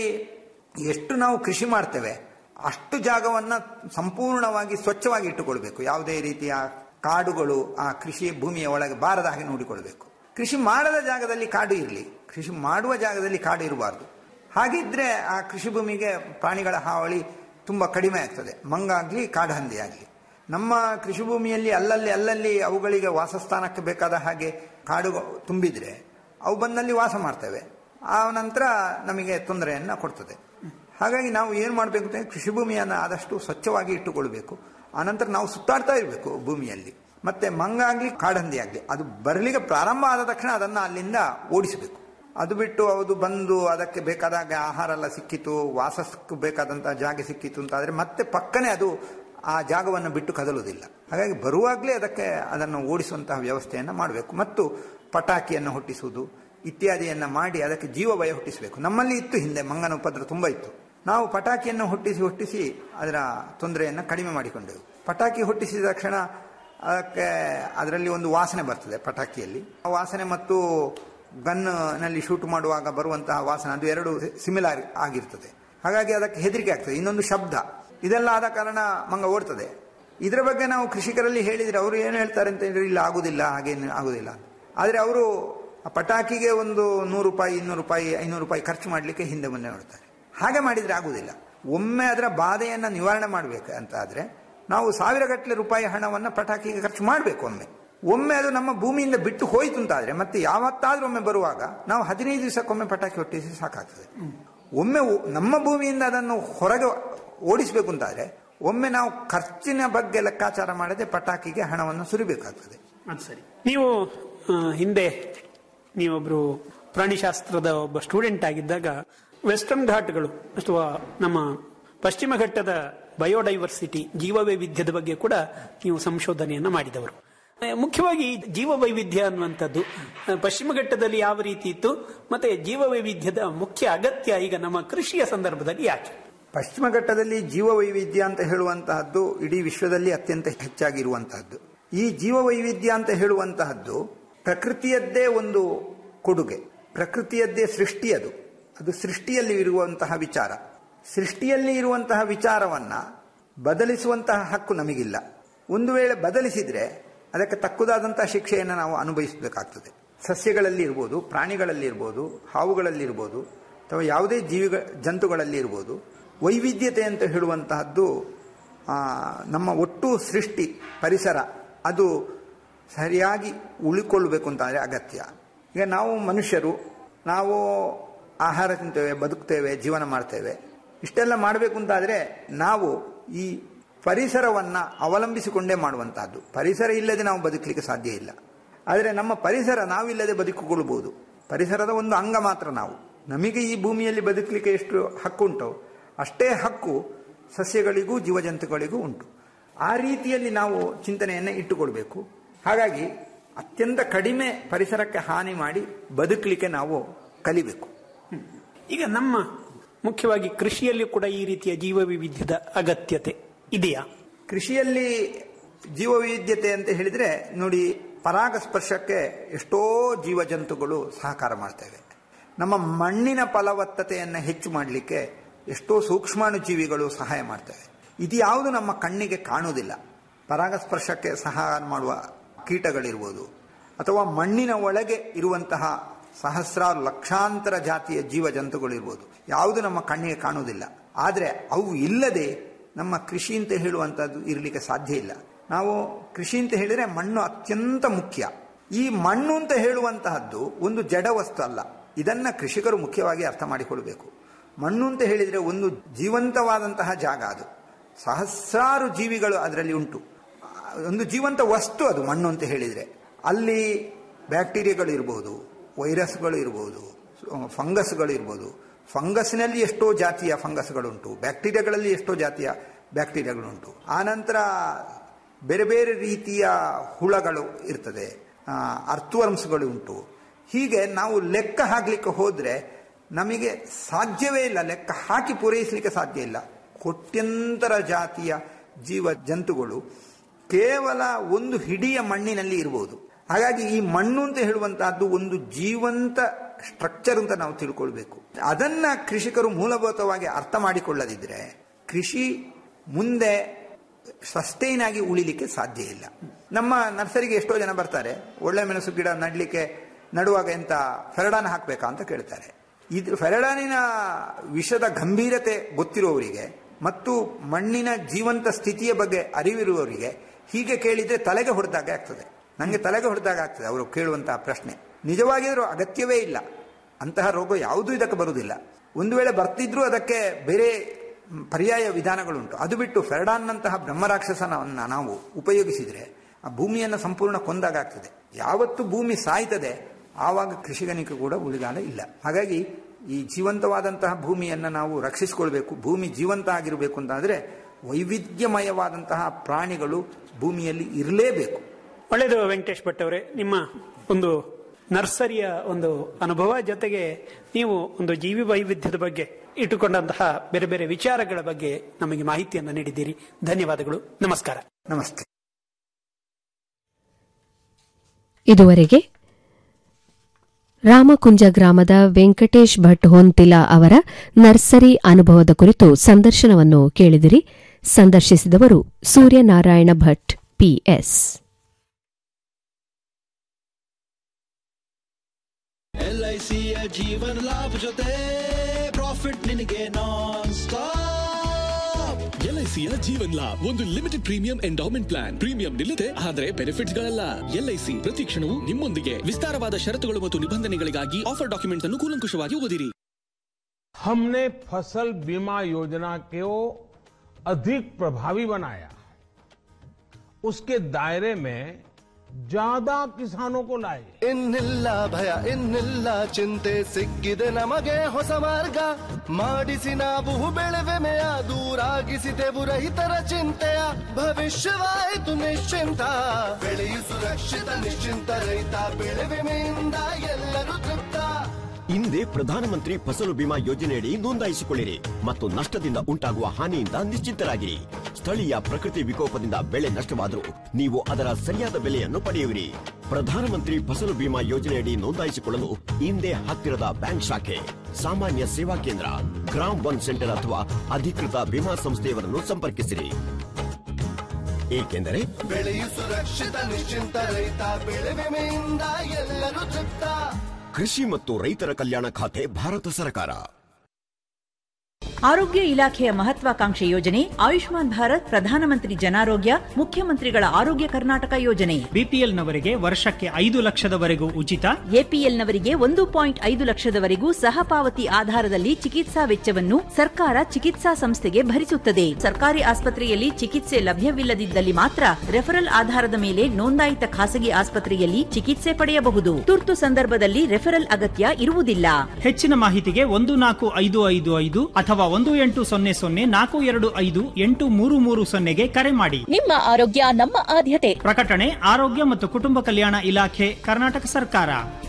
ಎಷ್ಟು ನಾವು ಕೃಷಿ ಮಾಡ್ತೇವೆ ಅಷ್ಟು ಜಾಗವನ್ನ ಸಂಪೂರ್ಣವಾಗಿ ಸ್ವಚ್ಛವಾಗಿ ಇಟ್ಟುಕೊಳ್ಬೇಕು ಯಾವುದೇ ರೀತಿಯ ಕಾಡುಗಳು ಆ ಕೃಷಿ ಭೂಮಿಯ ಒಳಗೆ ಬಾರದ ಹಾಗೆ ನೋಡಿಕೊಳ್ಬೇಕು ಕೃಷಿ ಮಾಡದ ಜಾಗದಲ್ಲಿ ಕಾಡು ಇರಲಿ ಕೃಷಿ ಮಾಡುವ ಜಾಗದಲ್ಲಿ ಕಾಡು ಇರಬಾರ್ದು ಹಾಗಿದ್ರೆ ಆ ಕೃಷಿ ಭೂಮಿಗೆ ಪ್ರಾಣಿಗಳ ಹಾವಳಿ ತುಂಬಾ ಕಡಿಮೆ ಆಗ್ತದೆ ಮಂಗ ಆಗ್ಲಿ ಕಾಡು ಹಂದಿ ಆಗ್ಲಿ ನಮ್ಮ ಕೃಷಿ ಭೂಮಿಯಲ್ಲಿ ಅಲ್ಲಲ್ಲಿ ಅಲ್ಲಲ್ಲಿ ಅವುಗಳಿಗೆ ವಾಸಸ್ಥಾನಕ್ಕೆ ಬೇಕಾದ ಹಾಗೆ ಕಾಡು ತುಂಬಿದ್ರೆ ಅವು ಬಂದಲ್ಲಿ ವಾಸ ಮಾಡ್ತವೆ ಆ ನಂತರ ನಮಗೆ ತೊಂದರೆಯನ್ನ ಕೊಡ್ತದೆ ಹಾಗಾಗಿ ನಾವು ಏನು ಮಾಡಬೇಕು ಅಂತ ಕೃಷಿ ಭೂಮಿಯನ್ನು ಆದಷ್ಟು ಸ್ವಚ್ಛವಾಗಿ ಇಟ್ಟುಕೊಳ್ಬೇಕು ಆನಂತರ ನಾವು ಸುತ್ತಾಡ್ತಾ ಇರಬೇಕು ಭೂಮಿಯಲ್ಲಿ ಮತ್ತೆ ಮಂಗ ಆಗ್ಲಿ ಕಾಡಂದಿ ಆಗ್ಲಿ ಅದು ಬರಲಿಕ್ಕೆ ಪ್ರಾರಂಭ ಆದ ತಕ್ಷಣ ಅದನ್ನ ಅಲ್ಲಿಂದ ಓಡಿಸಬೇಕು ಅದು ಬಿಟ್ಟು ಅದು ಬಂದು ಅದಕ್ಕೆ ಬೇಕಾದಾಗ ಆಹಾರ ಎಲ್ಲ ಸಿಕ್ಕಿತು ವಾಸಕ್ಕೆ ಬೇಕಾದಂತಹ ಜಾಗ ಸಿಕ್ಕಿತು ಅಂತ ಆದ್ರೆ ಮತ್ತೆ ಪಕ್ಕನೆ ಅದು ಆ ಜಾಗವನ್ನು ಬಿಟ್ಟು ಕದಲುವುದಿಲ್ಲ ಹಾಗಾಗಿ ಬರುವಾಗಲೇ ಅದಕ್ಕೆ ಅದನ್ನು ಓಡಿಸುವಂತಹ ವ್ಯವಸ್ಥೆಯನ್ನು ಮಾಡಬೇಕು ಮತ್ತು ಪಟಾಕಿಯನ್ನು ಹುಟ್ಟಿಸುವುದು ಇತ್ಯಾದಿಯನ್ನ ಮಾಡಿ ಅದಕ್ಕೆ ಜೀವ ಭಯ ಹುಟ್ಟಿಸಬೇಕು ನಮ್ಮಲ್ಲಿ ಇತ್ತು ಹಿಂದೆ ಮಂಗನ ಉಪದ್ರ ತುಂಬಾ ಇತ್ತು ನಾವು ಪಟಾಕಿಯನ್ನು ಹುಟ್ಟಿಸಿ ಹುಟ್ಟಿಸಿ ಅದರ ತೊಂದರೆಯನ್ನು ಕಡಿಮೆ ಮಾಡಿಕೊಂಡೆವು ಪಟಾಕಿ ಹುಟ್ಟಿಸಿದ ತಕ್ಷಣ ಅದಕ್ಕೆ ಅದರಲ್ಲಿ ಒಂದು ವಾಸನೆ ಬರ್ತದೆ ಪಟಾಕಿಯಲ್ಲಿ ಆ ವಾಸನೆ ಮತ್ತು ಗನ್ನಲ್ಲಿ ಶೂಟ್ ಮಾಡುವಾಗ ಬರುವಂತಹ ವಾಸನೆ ಅದು ಎರಡು ಸಿಮಿಲಾರ್ ಆಗಿರ್ತದೆ ಹಾಗಾಗಿ ಅದಕ್ಕೆ ಹೆದರಿಕೆ ಆಗ್ತದೆ ಇನ್ನೊಂದು ಶಬ್ದ ಇದೆಲ್ಲ ಆದ ಕಾರಣ ಮಂಗ ಓಡ್ತದೆ ಇದರ ಬಗ್ಗೆ ನಾವು ಕೃಷಿಕರಲ್ಲಿ ಹೇಳಿದ್ರೆ ಅವರು ಏನು ಹೇಳ್ತಾರೆ ಅಂತ ಹೇಳಿದ್ರೆ ಇಲ್ಲ ಆಗುದಿಲ್ಲ ಹಾಗೇನು ಆಗುದಿಲ್ಲ ಆದರೆ ಅವರು ಆ ಪಟಾಕಿಗೆ ಒಂದು ನೂರು ರೂಪಾಯಿ ಇನ್ನೂರು ರೂಪಾಯಿ ಐನೂರು ರೂಪಾಯಿ ಖರ್ಚು ಮಾಡಲಿಕ್ಕೆ ಹಿಂದೆ ಮುಂದೆ ನೋಡ್ತಾರೆ ಹಾಗೆ ಮಾಡಿದ್ರೆ ಆಗುದಿಲ್ಲ ಒಮ್ಮೆ ಅದರ ಬಾಧೆಯನ್ನ ನಿವಾರಣೆ ಮಾಡಬೇಕು ಅಂತ ಆದ್ರೆ ನಾವು ಸಾವಿರ ಗಟ್ಟಲೆ ರೂಪಾಯಿ ಹಣವನ್ನ ಪಟಾಕಿಗೆ ಖರ್ಚು ಮಾಡಬೇಕು ಒಮ್ಮೆ ಒಮ್ಮೆ ಅದು ನಮ್ಮ ಭೂಮಿಯಿಂದ ಬಿಟ್ಟು ಹೋಯ್ತು ಅಂತಾದ್ರೆ ಮತ್ತೆ ಯಾವತ್ತಾದ್ರೂ ಒಮ್ಮೆ ಬರುವಾಗ ನಾವು ಹದಿನೈದು ದಿವಸಕ್ಕೊಮ್ಮೆ ಪಟಾಕಿ ಹೊಟ್ಟಿಸಿ ಸಾಕಾಗ್ತದೆ ಒಮ್ಮೆ ಓ- ನಮ್ಮ ಭೂಮಿಯಿಂದ ಅದನ್ನು ಹೊರಗೆ ಓಡಿಸಬೇಕು ಅಂತಾದ್ರೆ ಒಮ್ಮೆ ನಾವು ಖರ್ಚಿನ ಬಗ್ಗೆ ಲೆಕ್ಕಾಚಾರ ಮಾಡದೆ ಪಟಾಕಿಗೆ ಹಣವನ್ನು ಸುರಿಬೇಕಾಗ್ತದೆ ಅದು ಸರಿ ನೀವು ಆ, ಹಿಂದೆ ನೀವೊಬ್ರು ಪ್ರಾಣಿಶಾಸ್ತ್ರದ ಒಬ್ಬ ಸ್ಟೂಡೆಂಟ್ ಆಗಿದ್ದಾಗ ವೆಸ್ಟರ್ನ್ ಘಾಟ್ಗಳು ಅಥವಾ ನಮ್ಮ ಪಶ್ಚಿಮ ಘಟ್ಟದ ಬಯೋಡೈವರ್ಸಿಟಿ ಜೀವ ವೈವಿಧ್ಯದ ಬಗ್ಗೆ ಕೂಡ ನೀವು ಸಂಶೋಧನೆಯನ್ನ ಮಾಡಿದವರು ಆ, ಮುಖ್ಯವಾಗಿ ಈ ಜೀವ ವೈವಿಧ್ಯ ಅನ್ನುವಂಥದ್ದು ಆ, ಪಶ್ಚಿಮ ಘಟ್ಟದಲ್ಲಿ ಯಾವ ರೀತಿ ಇತ್ತು ಮತ್ತೆ ಜೀವ ವೈವಿಧ್ಯದ ಮುಖ್ಯ ಅಗತ್ಯ ಈಗ ನಮ್ಮ ಕೃಷಿಯ ಸಂದರ್ಭದಲ್ಲಿ ಯಾಕೆ ಪಶ್ಚಿಮ ಘಟ್ಟದಲ್ಲಿ ಜೀವ ವೈವಿಧ್ಯ ಅಂತ ಹೇಳುವಂತಹದ್ದು ಇಡೀ ವಿಶ್ವದಲ್ಲಿ ಅತ್ಯಂತ ಹೆಚ್ಚಾಗಿರುವಂತಹದ್ದು ಈ ಜೀವ ವೈವಿಧ್ಯ ಅಂತ ಹೇಳುವಂತಹದ್ದು ಪ್ರಕೃತಿಯದ್ದೇ ಒಂದು ಕೊಡುಗೆ ಪ್ರಕೃತಿಯದ್ದೇ ಸೃಷ್ಟಿ ಅದು ಅದು ಸೃಷ್ಟಿಯಲ್ಲಿ ಇರುವಂತಹ ವಿಚಾರ ಸೃಷ್ಟಿಯಲ್ಲಿ ಇರುವಂತಹ ವಿಚಾರವನ್ನ ಬದಲಿಸುವಂತಹ ಹಕ್ಕು ನಮಗಿಲ್ಲ ಒಂದು ವೇಳೆ ಬದಲಿಸಿದ್ರೆ ಅದಕ್ಕೆ ತಕ್ಕುದಾದಂತಹ ಶಿಕ್ಷೆಯನ್ನು ನಾವು ಅನುಭವಿಸಬೇಕಾಗ್ತದೆ ಸಸ್ಯಗಳಲ್ಲಿ ಇರ್ಬೋದು ಪ್ರಾಣಿಗಳಲ್ಲಿ ಇರ್ಬೋದು ಹಾವುಗಳಲ್ಲಿ ಇರ್ಬೋದು ಅಥವಾ ಯಾವುದೇ ಜೀವಿಗಳ ಜಂತುಗಳಲ್ಲಿ ಇರ್ಬೋದು ವೈವಿಧ್ಯತೆ ಅಂತ ಹೇಳುವಂತಹದ್ದು ಆ, ನಮ್ಮ ಒಟ್ಟು ಸೃಷ್ಟಿ ಪರಿಸರ ಅದು ಸರಿಯಾಗಿ ಉಳಿಕೊಳ್ಳಬೇಕು ಅಂತಾದರೆ ಅಗತ್ಯ ಈಗ ನಾವು ಮನುಷ್ಯರು ನಾವು ಆಹಾರ ತಿಂತೇವೆ ಬದುಕ್ತೇವೆ ಜೀವನ ಮಾಡ್ತೇವೆ ಇಷ್ಟೆಲ್ಲ ಮಾಡಬೇಕು ಅಂತಾದರೆ ನಾವು ಈ ಪರಿಸರವನ್ನ ಅವಲಂಬಿಸಿಕೊಂಡೇ ಮಾಡುವಂತಹದ್ದು ಪರಿಸರ ಇಲ್ಲದೆ ನಾವು ಬದುಕಲಿಕ್ಕೆ ಸಾಧ್ಯ ಇಲ್ಲ ಆದರೆ ನಮ್ಮ ಪರಿಸರ ನಾವಿಲ್ಲದೆ ಬದುಕಿಕೊಳ್ಳಬಹುದು ಪರಿಸರದ ಒಂದು ಅಂಗ ಮಾತ್ರ ನಾವು ನಮಗೆ ಈ ಭೂಮಿಯಲ್ಲಿ ಬದುಕಲಿಕ್ಕೆ ಎಷ್ಟು ಹಕ್ಕುಂಟೋ ಅಷ್ಟೇ ಹಕ್ಕು ಸಸ್ಯಗಳಿಗೂ ಜೀವಜಂತುಗಳಿಗೂ ಉಂಟು ಆ ರೀತಿಯಲ್ಲಿ ನಾವು ಚಿಂತನೆಯನ್ನು ಇಟ್ಟುಕೊಳ್ಬೇಕು ಹಾಗಾಗಿ ಅತ್ಯಂತ ಕಡಿಮೆ ಪರಿಸರಕ್ಕೆ ಹಾನಿ ಮಾಡಿ ಬದುಕಲಿಕ್ಕೆ ನಾವು ಕಲಿಬೇಕು ಈಗ ನಮ್ಮ ಮುಖ್ಯವಾಗಿ ಕೃಷಿಯಲ್ಲಿ ಕೂಡ ಈ ರೀತಿಯ ಜೀವ ವೈವಿಧ್ಯದ ಅಗತ್ಯತೆ ಇದೆಯಾ ಕೃಷಿಯಲ್ಲಿ ಜೀವ ವೈವಿಧ್ಯತೆ ಅಂತ ಹೇಳಿದ್ರೆ ನೋಡಿ ಪರಾಗಸ್ಪರ್ಶಕ್ಕೆ ಎಷ್ಟೋ ಜೀವಜಂತುಗಳು ಸಹಕಾರ ಮಾಡ್ತವೆ ನಮ್ಮ ಮಣ್ಣಿನ ಫಲವತ್ತತೆಯನ್ನು ಹೆಚ್ಚು ಮಾಡಲಿಕ್ಕೆ ಎಷ್ಟೋ ಸೂಕ್ಷ್ಮಾಣು ಜೀವಿಗಳು ಸಹಾಯ ಮಾಡ್ತವೆ ಇದು ಯಾವುದು ನಮ್ಮ ಕಣ್ಣಿಗೆ ಕಾಣುವುದಿಲ್ಲ ಪರಾಗಸ್ಪರ್ಶಕ್ಕೆ ಸಹಾಯ ಮಾಡುವ ಕೀಟಗಳಿರ್ಬೋದು ಅಥವಾ ಮಣ್ಣಿನ ಒಳಗೆ ಇರುವಂತಹ ಸಹಸ್ರಾರು ಲಕ್ಷಾಂತರ ಜಾತಿಯ ಜೀವ ಜಂತುಗಳಿರ್ಬೋದು ಯಾವುದು ನಮ್ಮ ಕಣ್ಣಿಗೆ ಕಾಣುವುದಿಲ್ಲ ಆದರೆ ಅವು ಇಲ್ಲದೆ ನಮ್ಮ ಕೃಷಿ ಅಂತ ಹೇಳುವಂಥದ್ದು ಇರಲಿಕ್ಕೆ ಸಾಧ್ಯ ಇಲ್ಲ ನಾವು ಕೃಷಿ ಅಂತ ಹೇಳಿದ್ರೆ ಮಣ್ಣು ಅತ್ಯಂತ ಮುಖ್ಯ ಈ ಮಣ್ಣು ಅಂತ ಹೇಳುವಂತಹದ್ದು ಒಂದು ಜಡ ವಸ್ತು ಅಲ್ಲ ಇದನ್ನ ಕೃಷಿಕರು ಮುಖ್ಯವಾಗಿ ಅರ್ಥ ಮಾಡಿಕೊಳ್ಬೇಕು ಮಣ್ಣು ಅಂತ ಹೇಳಿದ್ರೆ ಒಂದು ಜೀವಂತವಾದಂತಹ ಜಾಗ ಅದು ಸಹಸ್ರಾರು ಜೀವಿಗಳು ಅದರಲ್ಲಿ ಉಂಟು ಒಂದು ಜೀವಂತ ವಸ್ತು ಅದು ಮಣ್ಣು ಅಂತ ಹೇಳಿದ್ರೆ ಅಲ್ಲಿ ಬ್ಯಾಕ್ಟೀರಿಯಾಗಳು ಇರ್ಬೋದು ವೈರಸ್ಗಳು ಇರ್ಬೋದು ಫಂಗಸ್ಗಳು ಇರ್ಬೋದು ಫಂಗಸ್ನಲ್ಲಿ ಎಷ್ಟೋ ಜಾತಿಯ ಫಂಗಸ್ಗಳುಂಟು ಬ್ಯಾಕ್ಟೀರಿಯಾಗಳಲ್ಲಿ ಎಷ್ಟೋ ಜಾತಿಯ ಬ್ಯಾಕ್ಟೀರಿಯಾಗಳುಂಟು ಆನಂತರ ಬೇರೆ ಬೇರೆ ರೀತಿಯ ಹುಳಗಳು ಇರ್ತದೆ ಅರ್ಥವರ್ಮ್ಸ್ಗಳು ಉಂಟು ಹೀಗೆ ನಾವು ಲೆಕ್ಕ ಹಾಕ್ಲಿಕ್ಕೆ ಹೋದ್ರೆ ನಮಗೆ ಸಾಧ್ಯವೇ ಇಲ್ಲ ಲೆಕ್ಕ ಹಾಕಿ ಪೂರೈಸಲಿಕ್ಕೆ ಸಾಧ್ಯ ಇಲ್ಲ ಕೋಟ್ಯಂತರ ಜಾತಿಯ ಜೀವ ಜಂತುಗಳು ಕೇವಲ ಒಂದು ಹಿಡಿಯ ಮಣ್ಣಿನಲ್ಲಿ ಇರಬಹುದು ಹಾಗಾಗಿ ಈ ಮಣ್ಣು ಅಂತ ಹೇಳುವಂತಹದ್ದು ಒಂದು ಜೀವಂತ ಸ್ಟ್ರಕ್ಚರ್ ಅಂತ ನಾವು ತಿಳ್ಕೊಳ್ಬೇಕು ಅದನ್ನ ಕೃಷಿಕರು ಮೂಲಭೂತವಾಗಿ ಅರ್ಥ ಮಾಡಿಕೊಳ್ಳದಿದ್ರೆ ಕೃಷಿ ಮುಂದೆ ಸಸ್ಟೈನ್ ಆಗಿ ಉಳಿಲಿಕ್ಕೆ ಸಾಧ್ಯ ಇಲ್ಲ ನಮ್ಮ ನರ್ಸರಿಗೆ ಎಷ್ಟೋ ಜನ ಬರ್ತಾರೆ ಒಳ್ಳೆ ಮೆಣಸು ಗಿಡ ನಡ್ಲಿಕ್ಕೆ ನಡುವಾಗ ಎಂತ ಫೆರಡಾನ್ ಹಾಕ್ಬೇಕಾ ಅಂತ ಕೇಳ್ತಾರೆ ಇದು ಫೆರಡಾನಿನ ವಿಷದ ಗಂಭೀರತೆ ಗೊತ್ತಿರುವವರಿಗೆ ಮತ್ತು ಮಣ್ಣಿನ ಜೀವಂತ ಸ್ಥಿತಿಯ ಬಗ್ಗೆ ಅರಿವಿರುವವರಿಗೆ ಹೀಗೆ ಕೇಳಿದ್ರೆ ತಲೆಗೆ ಹೊಡೆದಾಗ ಆಗ್ತದೆ ನನಗೆ ತಲೆಗೆ ಹೊಡೆದಾಗ ಆಗ್ತದೆ ಅವರು ಕೇಳುವಂತಹ ಪ್ರಶ್ನೆ ನಿಜವಾಗಿದ್ರೂ ಅಗತ್ಯವೇ ಇಲ್ಲ ಅಂತಹ ರೋಗ ಯಾವುದೂ ಇದಕ್ಕೆ ಬರುವುದಿಲ್ಲ ಒಂದು ವೇಳೆ ಬರ್ತಿದ್ರೂ ಅದಕ್ಕೆ ಬೇರೆ ಪರ್ಯಾಯ ವಿಧಾನಗಳುಂಟು ಅದು ಬಿಟ್ಟು ಫೆರಡಾನ್ನಂತಹ ಬ್ರಹ್ಮರಾಕ್ಷಸನನ್ನ ನಾವು ಉಪಯೋಗಿಸಿದ್ರೆ ಆ ಭೂಮಿಯನ್ನು ಸಂಪೂರ್ಣ ಕೊಂದಾಗ ಆಗ್ತದೆ ಯಾವತ್ತು ಭೂಮಿ ಸಾಯ್ತದೆ ಆವಾಗ ಕೃಷಿಗನಿಗೆ ಕೂಡ ಉಳಿಗಾಲ ಇಲ್ಲ ಹಾಗಾಗಿ ಈ ಜೀವಂತವಾದಂತಹ ಭೂಮಿಯನ್ನು ನಾವು ರಕ್ಷಿಸಿಕೊಳ್ಬೇಕು ಭೂಮಿ ಜೀವಂತ ಆಗಿರಬೇಕು ಅಂತಾದ್ರೆ ವೈವಿಧ್ಯಮಯವಾದಂತಹ ಪ್ರಾಣಿಗಳು ಭೂಮಿಯಲ್ಲಿ ಇರಲೇಬೇಕು ಒಳ್ಳೆಯದು ವೆಂಕಟೇಶ್ ಭಟ್ ಅವರೇ ನಿಮ್ಮ ಒಂದು ನರ್ಸರಿಯ ಒಂದು ಅನುಭವ ಜೊತೆಗೆ ನೀವು ಒಂದು ಜೀವಿ ವೈವಿಧ್ಯದ ಬಗ್ಗೆ ಇಟ್ಟುಕೊಂಡಂತಹ ಬೇರೆ ಬೇರೆ ವಿಚಾರಗಳ ಬಗ್ಗೆ ನಮಗೆ ಮಾಹಿತಿಯನ್ನು ನೀಡಿದ್ದೀರಿ ಧನ್ಯವಾದಗಳು ನಮಸ್ಕಾರ ನಮಸ್ತೆ ಇದುವರೆಗೆ ರಾಮಕುಂಜ ಗ್ರಾಮದ ವೆಂಕಟೇಶ್ ಭಟ್ ಹೊಂತಿಲ ಅವರ ನರ್ಸರಿ ಅನುಭವದ ಕುರಿತು ಸಂದರ್ಶನವನ್ನು ಕೇಳಿದಿರಿ ಸಂದರ್ಶಿಸಿದವರು ಸೂರ್ಯನಾರಾಯಣ ಭಟ್ ಪಿಎಸ್ ಎಲ್ಐಸಿಯ ಜೀವನ ಲಾಭ ಜೊತೆ ಪ್ರಾಫಿಟ್ ನಿನಗೆ ನಾನ್ ಸ್ಟಾಪ್ ಎಲ್ಐಸಿಯ ಜೀವನ್ ಲಾಭ್ ಒಂದು limited premium endowment plan premium ನಿಲ್ಲದೆ ಆದರೆ ಬೆನಿಫಿಟ್ಸ್ ಗಳಲ್ಲ ಎಲ್ಐಸಿ ಪ್ರತಿ ಕ್ಷಣವೂ ನಿಮ್ಮೊಂದಿಗೆ ವಿಸ್ತಾರವಾದ ಷರತ್ತುಗಳು ಮತ್ತು ನಿಬಂಧನೆಗಳಿಗಾಗಿ ಆಫರ್ ಡಾಕ್ಯುಮೆಂಟ್ಸ್ ಅನ್ನು ಕೂಲಂಕುಷವಾಗಿ ಓದಿರಿ हमने फसल बीमा योजना को अधिक प्रभावी बनाया उसके दायरे में ज्यादा किसानों को लाए ಇನ್ನಿಲ್ಲ ಭಯ ಇನ್ನಿಲ್ಲ ಚಿಂತೆ ಸಿಕ್ಕಿದೆ ನಮಗೆ ಹೊಸ ಮಾರ್ಗ ಮಾಡಿಸಿ ನಾವು ಬೆಳೆವೆಮೆಯ ದೂರಾಗಿಸಿದೆವು ರೈತರ ಚಿಂತೆಯ ಭವಿಷ್ಯವಾಯಿತು ನಿಶ್ಚಿಂತ ಬೆಳೆಯು ಸುರಕ್ಷಿತ ನಿಶ್ಚಿಂತ ರೈತ ಬೆಳೆ ವಿಮೆಯಿಂದ ಎಲ್ಲರೂ ತೃಪ್ತ ಹಿಂದೆ ಪ್ರಧಾನಮಂತ್ರಿ ಫಸಲು ಬಿಮಾ ಯೋಜನೆಯಡಿ ನೋಂದಾಯಿಸಿಕೊಳ್ಳಿರಿ ಮತ್ತು ನಷ್ಟದಿಂದ ಉಂಟಾಗುವ ಹಾನಿಯಿಂದ ನಿಶ್ಚಿಂತರಾಗಿರಿ ಸ್ಥಳೀಯ ಪ್ರಕೃತಿ ವಿಕೋಪದಿಂದ ಬೆಳೆ ನಷ್ಟವಾದರೂ ನೀವು ಅದರ ಸರಿಯಾದ ಬೆಲೆಯನ್ನು ಪಡೆಯುವಿರಿ ಪ್ರಧಾನಮಂತ್ರಿ ಫಸಲು ಬಿಮಾ ಯೋಜನೆಯಡಿ ನೋಂದಾಯಿಸಿಕೊಳ್ಳಲು ಹಿಂದೆ ಹತ್ತಿರದ ಬ್ಯಾಂಕ್ ಶಾಖೆ ಸಾಮಾನ್ಯ ಸೇವಾ ಕೇಂದ್ರ ಗ್ರಾಮ್ ಒನ್ ಸೆಂಟರ್ ಅಥವಾ ಅಧಿಕೃತ ವಿಮಾ ಸಂಸ್ಥೆಯವರನ್ನು ಸಂಪರ್ಕಿಸಿರಿ ಏಕೆಂದರೆ ಬೆಳೆಯು ಸುರಕ್ಷಿತ ನಿಶ್ಚಿಂತ ರೈತ ಬೆಳೆ ವಿಮೆಯಿಂದ ಎಲ್ಲರೂ ತೃಪ್ತ ಕೃಷಿ ಮತ್ತು ರೈತರ ಕಲ್ಯಾಣ ಖಾತೆ ಭಾರತ ಸರ್ಕಾರ ಆರೋಗ್ಯ ಇಲಾಖೆಯ ಮಹತ್ವಾಕಾಂಕ್ಷೆ ಯೋಜನೆ ಆಯುಷ್ಮಾನ್ ಭಾರತ್ ಪ್ರಧಾನಮಂತ್ರಿ ಜನಾರೋಗ್ಯ ಮುಖ್ಯಮಂತ್ರಿಗಳ ಆರೋಗ್ಯ ಕರ್ನಾಟಕ ಯೋಜನೆ ಬಿಪಿಎಲ್ನವರಿಗೆ ವರ್ಷಕ್ಕೆ ಐದು ಲಕ್ಷದವರೆಗೂ ಉಚಿತ ಎಪಿಎಲ್ನವರಿಗೆ ಒಂದು ಪಾಯಿಂಟ್ ಐದು ಲಕ್ಷದವರೆಗೂ ಸಹ ಪಾವತಿ ಆಧಾರದಲ್ಲಿ ಚಿಕಿತ್ಸಾ ವೆಚ್ಚವನ್ನು ಸರ್ಕಾರ ಚಿಕಿತ್ಸಾ ಸಂಸ್ಥೆಗೆ ಭರಿಸುತ್ತದೆ ಸರ್ಕಾರಿ ಆಸ್ಪತ್ರೆಯಲ್ಲಿ ಚಿಕಿತ್ಸೆ ಲಭ್ಯವಿಲ್ಲದಿದ್ದಲ್ಲಿ ಮಾತ್ರ ರೆಫರಲ್ ಆಧಾರದ ಮೇಲೆ ನೋಂದಾಯಿತ ಖಾಸಗಿ ಆಸ್ಪತ್ರೆಯಲ್ಲಿ ಚಿಕಿತ್ಸೆ ಪಡೆಯಬಹುದು ತುರ್ತು ಸಂದರ್ಭದಲ್ಲಿ ರೆಫರಲ್ ಅಗತ್ಯ ಇರುವುದಿಲ್ಲ ಹೆಚ್ಚಿನ ಮಾಹಿತಿಗೆ ಒಂದು ನಾಲ್ಕು ಐದು ಐದು ಐದು ಅಥವಾ ಒಂದು ಎಂಟು ಸೊನ್ನೆ ಸೊನ್ನೆ ನಾಲ್ಕು ಎರಡು ಐದು ಎಂಟು ಮೂರು ಮೂರು ಸೊನ್ನೆಗೆ ಕರೆ ಮಾಡಿ ನಿಮ್ಮ ಆರೋಗ್ಯ ನಮ್ಮ ಆದ್ಯತೆ ಪ್ರಕಟಣೆ ಆರೋಗ್ಯ ಮತ್ತು ಕುಟುಂಬ ಕಲ್ಯಾಣ ಇಲಾಖೆ ಕರ್ನಾಟಕ ಸರ್ಕಾರ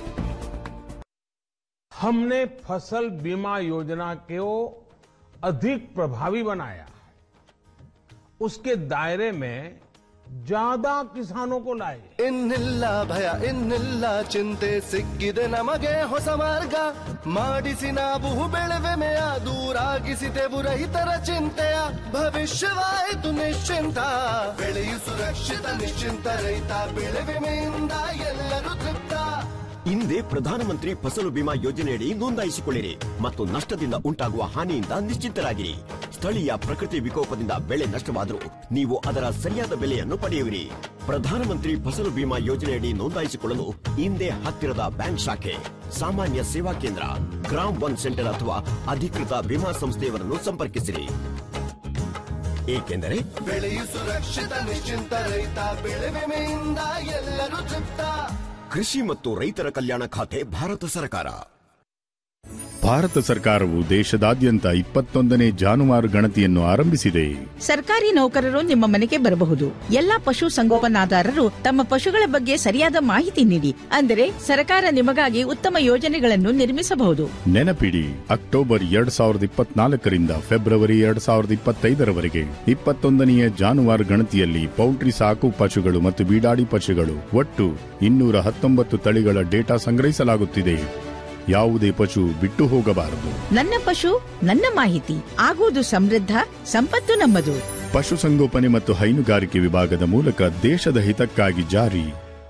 हमने फसल बीमा योजना को अधिक प्रभावी बनाया उसके दायरे में ज्यादा किसानों को लाए ಇನ್ನಿಲ್ಲ ಭಯ ಇನ್ನಿಲ್ಲ ಚಿಂತೆ ಸಿಕ್ಕಿದೆ ನಮಗೆ ಹೊಸ ಮಾರ್ಗ ಮಾಡಿಸಿ ನಾವು ಬೆಳೆ ವಿಮೆಯ ದೂರಾಗಿಸಿದೆವು ರೈತರ ಚಿಂತೆಯ ಭವಿಷ್ಯವಾಯಿತು ನಿಶ್ಚಿಂತ ಬೆಳೆಯು ಸುರಕ್ಷಿತ ನಿಶ್ಚಿಂತ ರೈತ ಬೆಳೆ ವಿಮೆಯಿಂದ ಎಲ್ಲರೂ ತೃಪ್ತ ಹಿಂದೆ ಪ್ರಧಾನಮಂತ್ರಿ ಫಸಲು ಬಿಮಾ ಯೋಜನೆಯಡಿ ನೋಂದಾಯಿಸಿಕೊಳ್ಳಿರಿ ಮತ್ತು ನಷ್ಟದಿಂದ ಉಂಟಾಗುವ ಹಾನಿಯಿಂದ ನಿಶ್ಚಿಂತರಾಗಿರಿ ಸ್ಥಳೀಯ ಪ್ರಕೃತಿ ವಿಕೋಪದಿಂದ ಬೆಳೆ ನಷ್ಟವಾದರೂ ನೀವು ಅದರ ಸರಿಯಾದ ಬೆಲೆಯನ್ನು ಪಡೆಯುವಿರಿ ಪ್ರಧಾನಮಂತ್ರಿ ಫಸಲು ಬಿಮಾ ಯೋಜನೆಯಡಿ ನೋಂದಾಯಿಸಿಕೊಳ್ಳಲು ಹಿಂದೆ ಹತ್ತಿರದ ಬ್ಯಾಂಕ್ ಶಾಖೆ ಸಾಮಾನ್ಯ ಸೇವಾ ಕೇಂದ್ರ ಗ್ರಾಮ್ ಒನ್ ಸೆಂಟರ್ ಅಥವಾ ಅಧಿಕೃತ ವಿಮಾ ಸಂಸ್ಥೆಯವರನ್ನು ಸಂಪರ್ಕಿಸಿರಿ ಏಕೆಂದರೆ ಬೆಳೆಯು ಸುರಕ್ಷಿತ ನಿಶ್ಚಿಂತ ರೈತ ಬೆಳೆ ವಿಮೆಯಿಂದ ಎಲ್ಲರೂ ತೃಪ್ತ ಕೃಷಿ ಮತ್ತು ರೈತರ ಕಲ್ಯಾಣ ಖಾತೆ ಭಾರತ ಸರ್ಕಾರ ಭಾರತ ಸರ್ಕಾರವು ದೇಶದಾದ್ಯಂತ ಇಪ್ಪತ್ತೊಂದನೇ ಜಾನುವಾರು ಗಣತಿಯನ್ನು ಆರಂಭಿಸಿದೆ ಸರ್ಕಾರಿ ನೌಕರರು ನಿಮ್ಮ ಮನೆಗೆ ಬರಬಹುದು ಎಲ್ಲಾ ಪಶು ಸಂಗೋಪನಾದಾರರು ತಮ್ಮ ಪಶುಗಳ ಬಗ್ಗೆ ಸರಿಯಾದ ಮಾಹಿತಿ ನೀಡಿ ಅಂದರೆ ಸರ್ಕಾರ ನಿಮಗಾಗಿ ಉತ್ತಮ ಯೋಜನೆಗಳನ್ನು ನಿರ್ಮಿಸಬಹುದು ನೆನಪಿಡಿ ಅಕ್ಟೋಬರ್ ಎರಡ್ ಸಾವಿರದ ಇಪ್ಪತ್ನಾಲ್ಕರಿಂದ ಫೆಬ್ರವರಿ ಎರಡ್ ಸಾವಿರದ ಇಪ್ಪತ್ತೈದರವರೆಗೆ ಇಪ್ಪತ್ತೊಂದನೆಯ ಜಾನುವಾರು ಗಣತಿಯಲ್ಲಿ ಪೌಲ್ಟ್ರಿ ಸಾಕು ಪಶುಗಳು ಮತ್ತು ಬೀಡಾಡಿ ಪಶುಗಳು ಒಟ್ಟು ಇನ್ನೂರ ಹತ್ತೊಂಬತ್ತು ತಳಿಗಳ ಡೇಟಾ ಸಂಗ್ರಹಿಸಲಾಗುತ್ತಿದೆ ಯಾವುದೇ ಪಶು ಬಿಟ್ಟು ಹೋಗಬಾರದು ನನ್ನ ಪಶು ನನ್ನ ಮಾಹಿತಿ ಆಗುವುದು ಸಮೃದ್ಧ ಸಂಪತ್ತು ನಮ್ಮದು ಪಶುಸಂಗೋಪನೆ ಮತ್ತು ಹೈನುಗಾರಿಕೆ ವಿಭಾಗದ ಮೂಲಕ ದೇಶದ ಹಿತಕ್ಕಾಗಿ ಜಾರಿ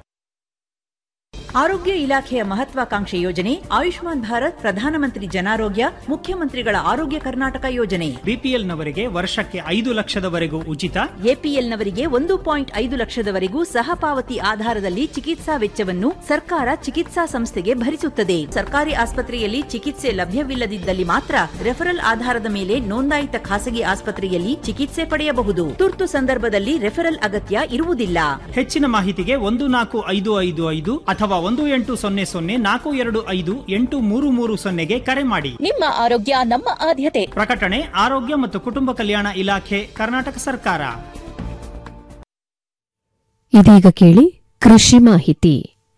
ಆರೋಗ್ಯ ಇಲಾಖೆಯ ಮಹತ್ವಾಕಾಂಕ್ಷೆ ಯೋಜನೆ ಆಯುಷ್ಮಾನ್ ಭಾರತ್ ಪ್ರಧಾನಮಂತ್ರಿ ಜನಾರೋಗ್ಯ ಮುಖ್ಯಮಂತ್ರಿಗಳ ಆರೋಗ್ಯ ಕರ್ನಾಟಕ ಯೋಜನೆ ಬಿಪಿಎಲ್ನವರಿಗೆ ವರ್ಷಕ್ಕೆ ಐದು ಲಕ್ಷದವರೆಗೂ ಉಚಿತ ಎಪಿಎಲ್ನವರಿಗೆ ಒಂದು ಪಾಯಿಂಟ್ ಐದು ಲಕ್ಷದವರೆಗೂ ಸಹ ಪಾವತಿ ಆಧಾರದಲ್ಲಿ ಚಿಕಿತ್ಸಾ ವೆಚ್ಚವನ್ನು ಸರ್ಕಾರ ಚಿಕಿತ್ಸಾ ಸಂಸ್ಥೆಗೆ ಭರಿಸುತ್ತದೆ ಸರ್ಕಾರಿ ಆಸ್ಪತ್ರೆಯಲ್ಲಿ ಚಿಕಿತ್ಸೆ ಲಭ್ಯವಿಲ್ಲದಿದ್ದಲ್ಲಿ ಮಾತ್ರ ರೆಫರಲ್ ಆಧಾರದ ಮೇಲೆ ನೋಂದಾಯಿತ ಖಾಸಗಿ ಆಸ್ಪತ್ರೆಯಲ್ಲಿ ಚಿಕಿತ್ಸೆ ಪಡೆಯಬಹುದು ತುರ್ತು ಸಂದರ್ಭದಲ್ಲಿ ರೆಫರಲ್ ಅಗತ್ಯ ಇರುವುದಿಲ್ಲ ಹೆಚ್ಚಿನ ಮಾಹಿತಿಗೆ ಒಂದು ನಾಲ್ಕು ಐದು ಐದು ಐದು ಅಥವಾ ಒಂದು ಎಂಟು ಸೊನ್ನೆ ಸೊನ್ನೆ ನಾಲ್ಕು ಎರಡು ಐದು ಎಂಟು ಮೂರು ಮೂರು ಸೊನ್ನೆಗೆ ಕರೆ ಮಾಡಿ ನಿಮ್ಮ ಆರೋಗ್ಯ ನಮ್ಮ ಆದ್ಯತೆ ಪ್ರಕಟಣೆ ಆರೋಗ್ಯ ಮತ್ತು ಕುಟುಂಬ ಕಲ್ಯಾಣ ಇಲಾಖೆ ಕರ್ನಾಟಕ ಸರ್ಕಾರ ಇದೀಗ ಕೇಳಿ ಕೃಷಿ ಮಾಹಿತಿ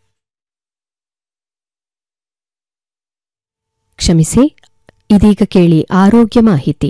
ಕ್ಷಮಿಸಿ ಇದೀಗ ಕೇಳಿ ಆರೋಗ್ಯ ಮಾಹಿತಿ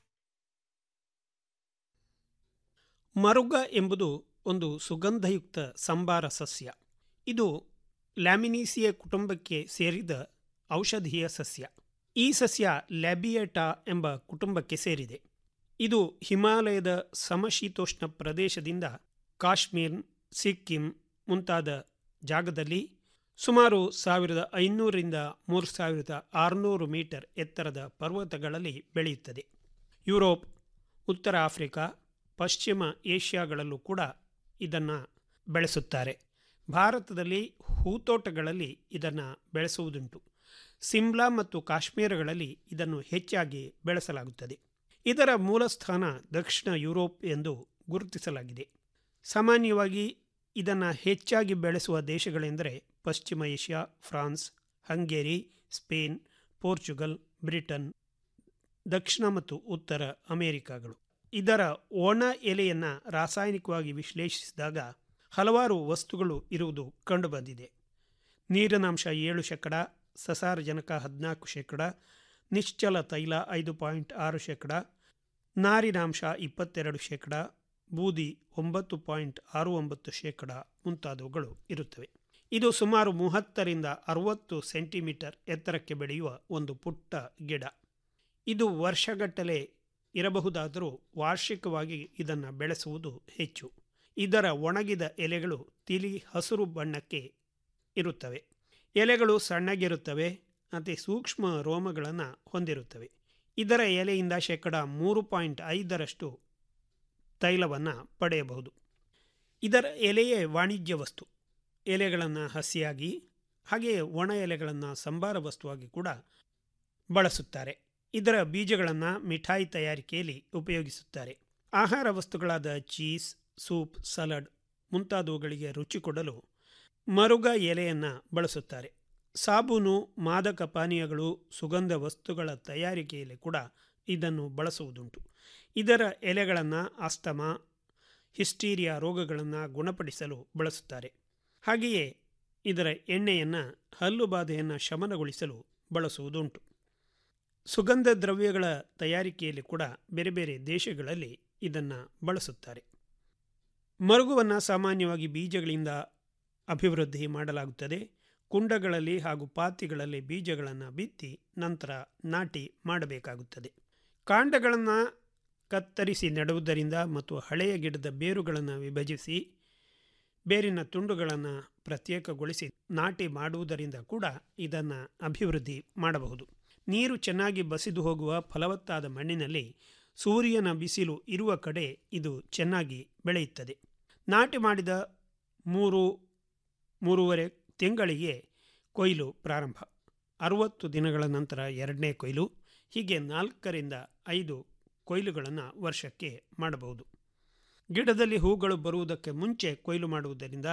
ಮರುಗ ಎಂಬುದು ಒಂದು ಸುಗಂಧಯುಕ್ತ ಸಂಬಾರ ಸಸ್ಯ ಇದು ಲ್ಯಾಮಿನೀಸಿಯ ಕುಟುಂಬಕ್ಕೆ ಸೇರಿದ ಔಷಧೀಯ ಸಸ್ಯ ಈ ಸಸ್ಯ ಲ್ಯಾಬಿಯೇಟಾ ಎಂಬ ಕುಟುಂಬಕ್ಕೆ ಸೇರಿದೆ ಇದು ಹಿಮಾಲಯದ ಸಮಶೀತೋಷ್ಣ ಪ್ರದೇಶದಿಂದ ಕಾಶ್ಮೀರ್ ಸಿಕ್ಕಿಂ ಮುಂತಾದ ಜಾಗದಲ್ಲಿ ಸುಮಾರು ಸಾವಿರದ ಐನೂರರಿಂದ ಮೂರು ಸಾವಿರದ ಆರುನೂರು ಮೀಟರ್ ಎತ್ತರದ ಪರ್ವತಗಳಲ್ಲಿ ಬೆಳೆಯುತ್ತದೆ ಯುರೋಪ್ ಉತ್ತರ ಆಫ್ರಿಕಾ ಪಶ್ಚಿಮ ಏಷ್ಯಾಗಳಲ್ಲೂ ಕೂಡ ಇದನ್ನು ಬೆಳೆಸುತ್ತಾರೆ ಭಾರತದಲ್ಲಿ ಹೂತೋಟಗಳಲ್ಲಿ ಇದನ್ನು ಬೆಳೆಸುವುದುಂಟು ಸಿಮ್ಲಾ ಮತ್ತು ಕಾಶ್ಮೀರಗಳಲ್ಲಿ ಇದನ್ನು ಹೆಚ್ಚಾಗಿ ಬೆಳೆಸಲಾಗುತ್ತದೆ ಇದರ ಮೂಲಸ್ಥಾನ ದಕ್ಷಿಣ ಯುರೋಪ್ ಎಂದು ಗುರುತಿಸಲಾಗಿದೆ ಸಾಮಾನ್ಯವಾಗಿ ಇದನ್ನು ಹೆಚ್ಚಾಗಿ ಬೆಳೆಸುವ ದೇಶಗಳೆಂದರೆ ಪಶ್ಚಿಮ Asia France Hungary Spain Portugal Britain ದಕ್ಷಿಣ ಮತ್ತು ಉತ್ತರ ಅಮೆರಿಕಾಗಳು ಇದರ ಒಣ ಎಲೆಯನ್ನು ರಾಸಾಯನಿಕವಾಗಿ ವಿಶ್ಲೇಷಿಸಿದಾಗ ಹಲವಾರು ವಸ್ತುಗಳು ಇರುವುದು ಕಂಡುಬಂದಿದೆ ನೀರಿನಾಂಶ ಏಳು ಶೇಕಡ ಸಸಾರಜನಕ ಹದಿನಾಲ್ಕು ಶೇಕಡ ನಿಶ್ಚಲ ತೈಲ ಐದು ಪಾಯಿಂಟ್ ಆರು ಶೇಕಡ ನಾರಿನಾಂಶ ಇಪ್ಪತ್ತೆರಡು ಶೇಕಡ ಬೂದಿ ಒಂಬತ್ತು ಪಾಯಿಂಟ್ ಆರು ಒಂಬತ್ತು ಶೇಕಡ ಮುಂತಾದವುಗಳು ಇರುತ್ತವೆ ಇದು ಸುಮಾರು ಮೂವತ್ತರಿಂದ ಅರವತ್ತು ಸೆಂಟಿಮೀಟರ್ ಎತ್ತರಕ್ಕೆ ಬೆಳೆಯುವ ಒಂದು ಪುಟ್ಟ ಗಿಡ ಇದು ವರ್ಷಗಟ್ಟಲೆ ಇರಬಹುದಾದರೂ ವಾರ್ಷಿಕವಾಗಿ ಇದನ್ನು ಬೆಳೆಸುವುದು ಹೆಚ್ಚು ಇದರ ಒಣಗಿದ ಎಲೆಗಳು ತಿಳಿ ಹಸಿರು ಬಣ್ಣಕ್ಕೆ ಇರುತ್ತವೆ ಎಲೆಗಳು ಸಣ್ಣಗಿರುತ್ತವೆ ಅತಿ ಸೂಕ್ಷ್ಮ ರೋಮಗಳನ್ನು ಹೊಂದಿರುತ್ತವೆ ಇದರ ಎಲೆಯಿಂದ ಶೇಕಡ ಮೂರು ಪಾಯಿಂಟ್ ಐದರಷ್ಟು ತೈಲವನ್ನು ಪಡೆಯಬಹುದು ಇದರ ಎಲೆಯೇ ವಾಣಿಜ್ಯ ವಸ್ತು ಎಲೆಗಳನ್ನು ಹಸಿಯಾಗಿ ಹಾಗೆಯೇ ಒಣ ಎಲೆಗಳನ್ನು ಸಂಬಾರ ವಸ್ತುವಾಗಿ ಕೂಡ ಬಳಸುತ್ತಾರೆ ಇದರ ಬೀಜಗಳನ್ನು ಮಿಠಾಯಿ ತಯಾರಿಕೆಯಲ್ಲಿ ಉಪಯೋಗಿಸುತ್ತಾರೆ ಆಹಾರ ವಸ್ತುಗಳಾದ ಚೀಸ್ ಸೂಪ್ ಸಲಾಡ್ ಮುಂತಾದವುಗಳಿಗೆ ರುಚಿ ಕೊಡಲು ಮರುಗ ಎಲೆಯನ್ನು ಬಳಸುತ್ತಾರೆ ಸಾಬೂನು ಮಾದಕ ಪಾನೀಯಗಳು ಸುಗಂಧ ವಸ್ತುಗಳ ತಯಾರಿಕೆಯಲ್ಲಿ ಕೂಡ ಇದನ್ನು ಬಳಸುವುದುಂಟು ಇದರ ಎಲೆಗಳನ್ನು ಅಸ್ತಮಾ ಹಿಸ್ಟೀರಿಯಾ ರೋಗಗಳನ್ನು ಗುಣಪಡಿಸಲು ಬಳಸುತ್ತಾರೆ ಹಾಗೆಯೇ ಇದರ ಎಣ್ಣೆಯನ್ನು ಹಲ್ಲು ಬಾಧೆಯನ್ನು ಶಮನಗೊಳಿಸಲು ಬಳಸುವುದುಂಟು ಸುಗಂಧ ದ್ರವ್ಯಗಳ ತಯಾರಿಕೆಯಲ್ಲಿ ಕೂಡ ಬೇರೆ ಬೇರೆ ದೇಶಗಳಲ್ಲಿ ಇದನ್ನು ಬಳಸುತ್ತಾರೆ ಮರುಗುವನ್ನು ಸಾಮಾನ್ಯವಾಗಿ ಬೀಜಗಳಿಂದ ಅಭಿವೃದ್ಧಿ ಮಾಡಲಾಗುತ್ತದೆ ಕುಂಡಗಳಲ್ಲಿ ಹಾಗೂ ಪಾತಿಗಳಲ್ಲಿ ಬೀಜಗಳನ್ನು ಬಿತ್ತಿ ನಂತರ ನಾಟಿ ಮಾಡಬೇಕಾಗುತ್ತದೆ ಕಾಂಡಗಳನ್ನು ಕತ್ತರಿಸಿ ನೆಡುವುದರಿಂದ ಮತ್ತು ಹಳೆಯ ಗಿಡದ ಬೇರುಗಳನ್ನು ವಿಭಜಿಸಿ ಬೇರಿನ ತುಂಡುಗಳನ್ನು ಪ್ರತ್ಯೇಕಗೊಳಿಸಿ ನಾಟಿ ಮಾಡುವುದರಿಂದ ಕೂಡ ಇದನ್ನು ಅಭಿವೃದ್ಧಿ ಮಾಡಬಹುದು ನೀರು ಚೆನ್ನಾಗಿ ಬಸಿದು ಹೋಗುವ ಫಲವತ್ತಾದ ಮಣ್ಣಿನಲ್ಲಿ ಸೂರ್ಯನ ಬಿಸಿಲು ಇರುವ ಕಡೆ ಇದು ಚೆನ್ನಾಗಿ ಬೆಳೆಯುತ್ತದೆ ನಾಟಿ ಮಾಡಿದ ಮೂರು ಮೂರುವರೆ ತಿಂಗಳಿಗೆ ಕೊಯ್ಲು ಪ್ರಾರಂಭ ಅರುವತ್ತು ದಿನಗಳ ನಂತರ ಎರಡನೇ ಕೊಯ್ಲು ಹೀಗೆ ನಾಲ್ಕರಿಂದ ಐದು ಕೊಯ್ಲುಗಳನ್ನು ವರ್ಷಕ್ಕೆ ಮಾಡಬಹುದು ಗಿಡದಲ್ಲಿ ಹೂಗಳು ಬರುವುದಕ್ಕೆ ಮುಂಚೆ ಕೊಯ್ಲು ಮಾಡುವುದರಿಂದ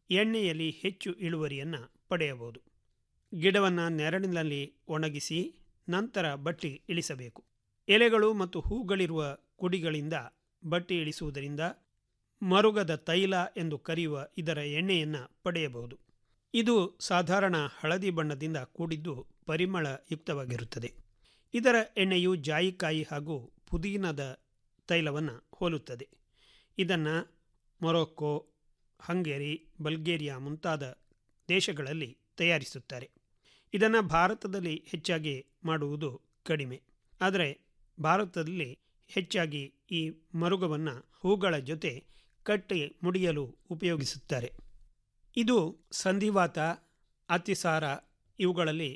ಎಣ್ಣೆಯಲ್ಲಿ ಹೆಚ್ಚು ಇಳುವರಿಯನ್ನು ಪಡೆಯಬಹುದು ಗಿಡವನ್ನು ನೆರಳಿನಲ್ಲಿ ಒಣಗಿಸಿ ನಂತರ ಬಟ್ಟಿ ಇಳಿಸಬೇಕು ಎಲೆಗಳು ಮತ್ತು ಹೂಗಳಿರುವ ಕುಡಿಗಳಿಂದ ಬಟ್ಟಿ ಇಳಿಸುವುದರಿಂದ ಮರುಗದ ತೈಲ ಎಂದು ಕರೆಯುವ ಇದರ ಎಣ್ಣೆಯನ್ನು ಪಡೆಯಬಹುದು ಇದು ಸಾಧಾರಣ ಹಳದಿ ಬಣ್ಣದಿಂದ ಕೂಡಿದ್ದು ಪರಿಮಳಯುಕ್ತವಾಗಿರುತ್ತದೆ ಇದರ ಎಣ್ಣೆಯು ಜಾಯಿಕಾಯಿ ಹಾಗೂ ಪುದೀನದ ತೈಲವನ್ನು ಹೋಲುತ್ತದೆ ಇದನ್ನು ಮೊರೊಕ್ಕೊ ಹಂಗೇರಿ ಬಲ್ಗೇರಿಯಾ ಮುಂತಾದ ದೇಶಗಳಲ್ಲಿ ತಯಾರಿಸುತ್ತಾರೆ ಇದನ್ನು ಭಾರತದಲ್ಲಿ ಹೆಚ್ಚಾಗಿ ಮಾಡುವುದು ಕಡಿಮೆ ಆದರೆ ಭಾರತದಲ್ಲಿ ಹೆಚ್ಚಾಗಿ ಈ ಮರುಗವನ್ನು ಹೂಗಳ ಜೊತೆ ಕಟ್ಟಿ ಮುಡಿಯಲು ಉಪಯೋಗಿಸುತ್ತಾರೆ ಇದು ಸಂಧಿವಾತ ಅತಿಸಾರ ಇವುಗಳಲ್ಲಿ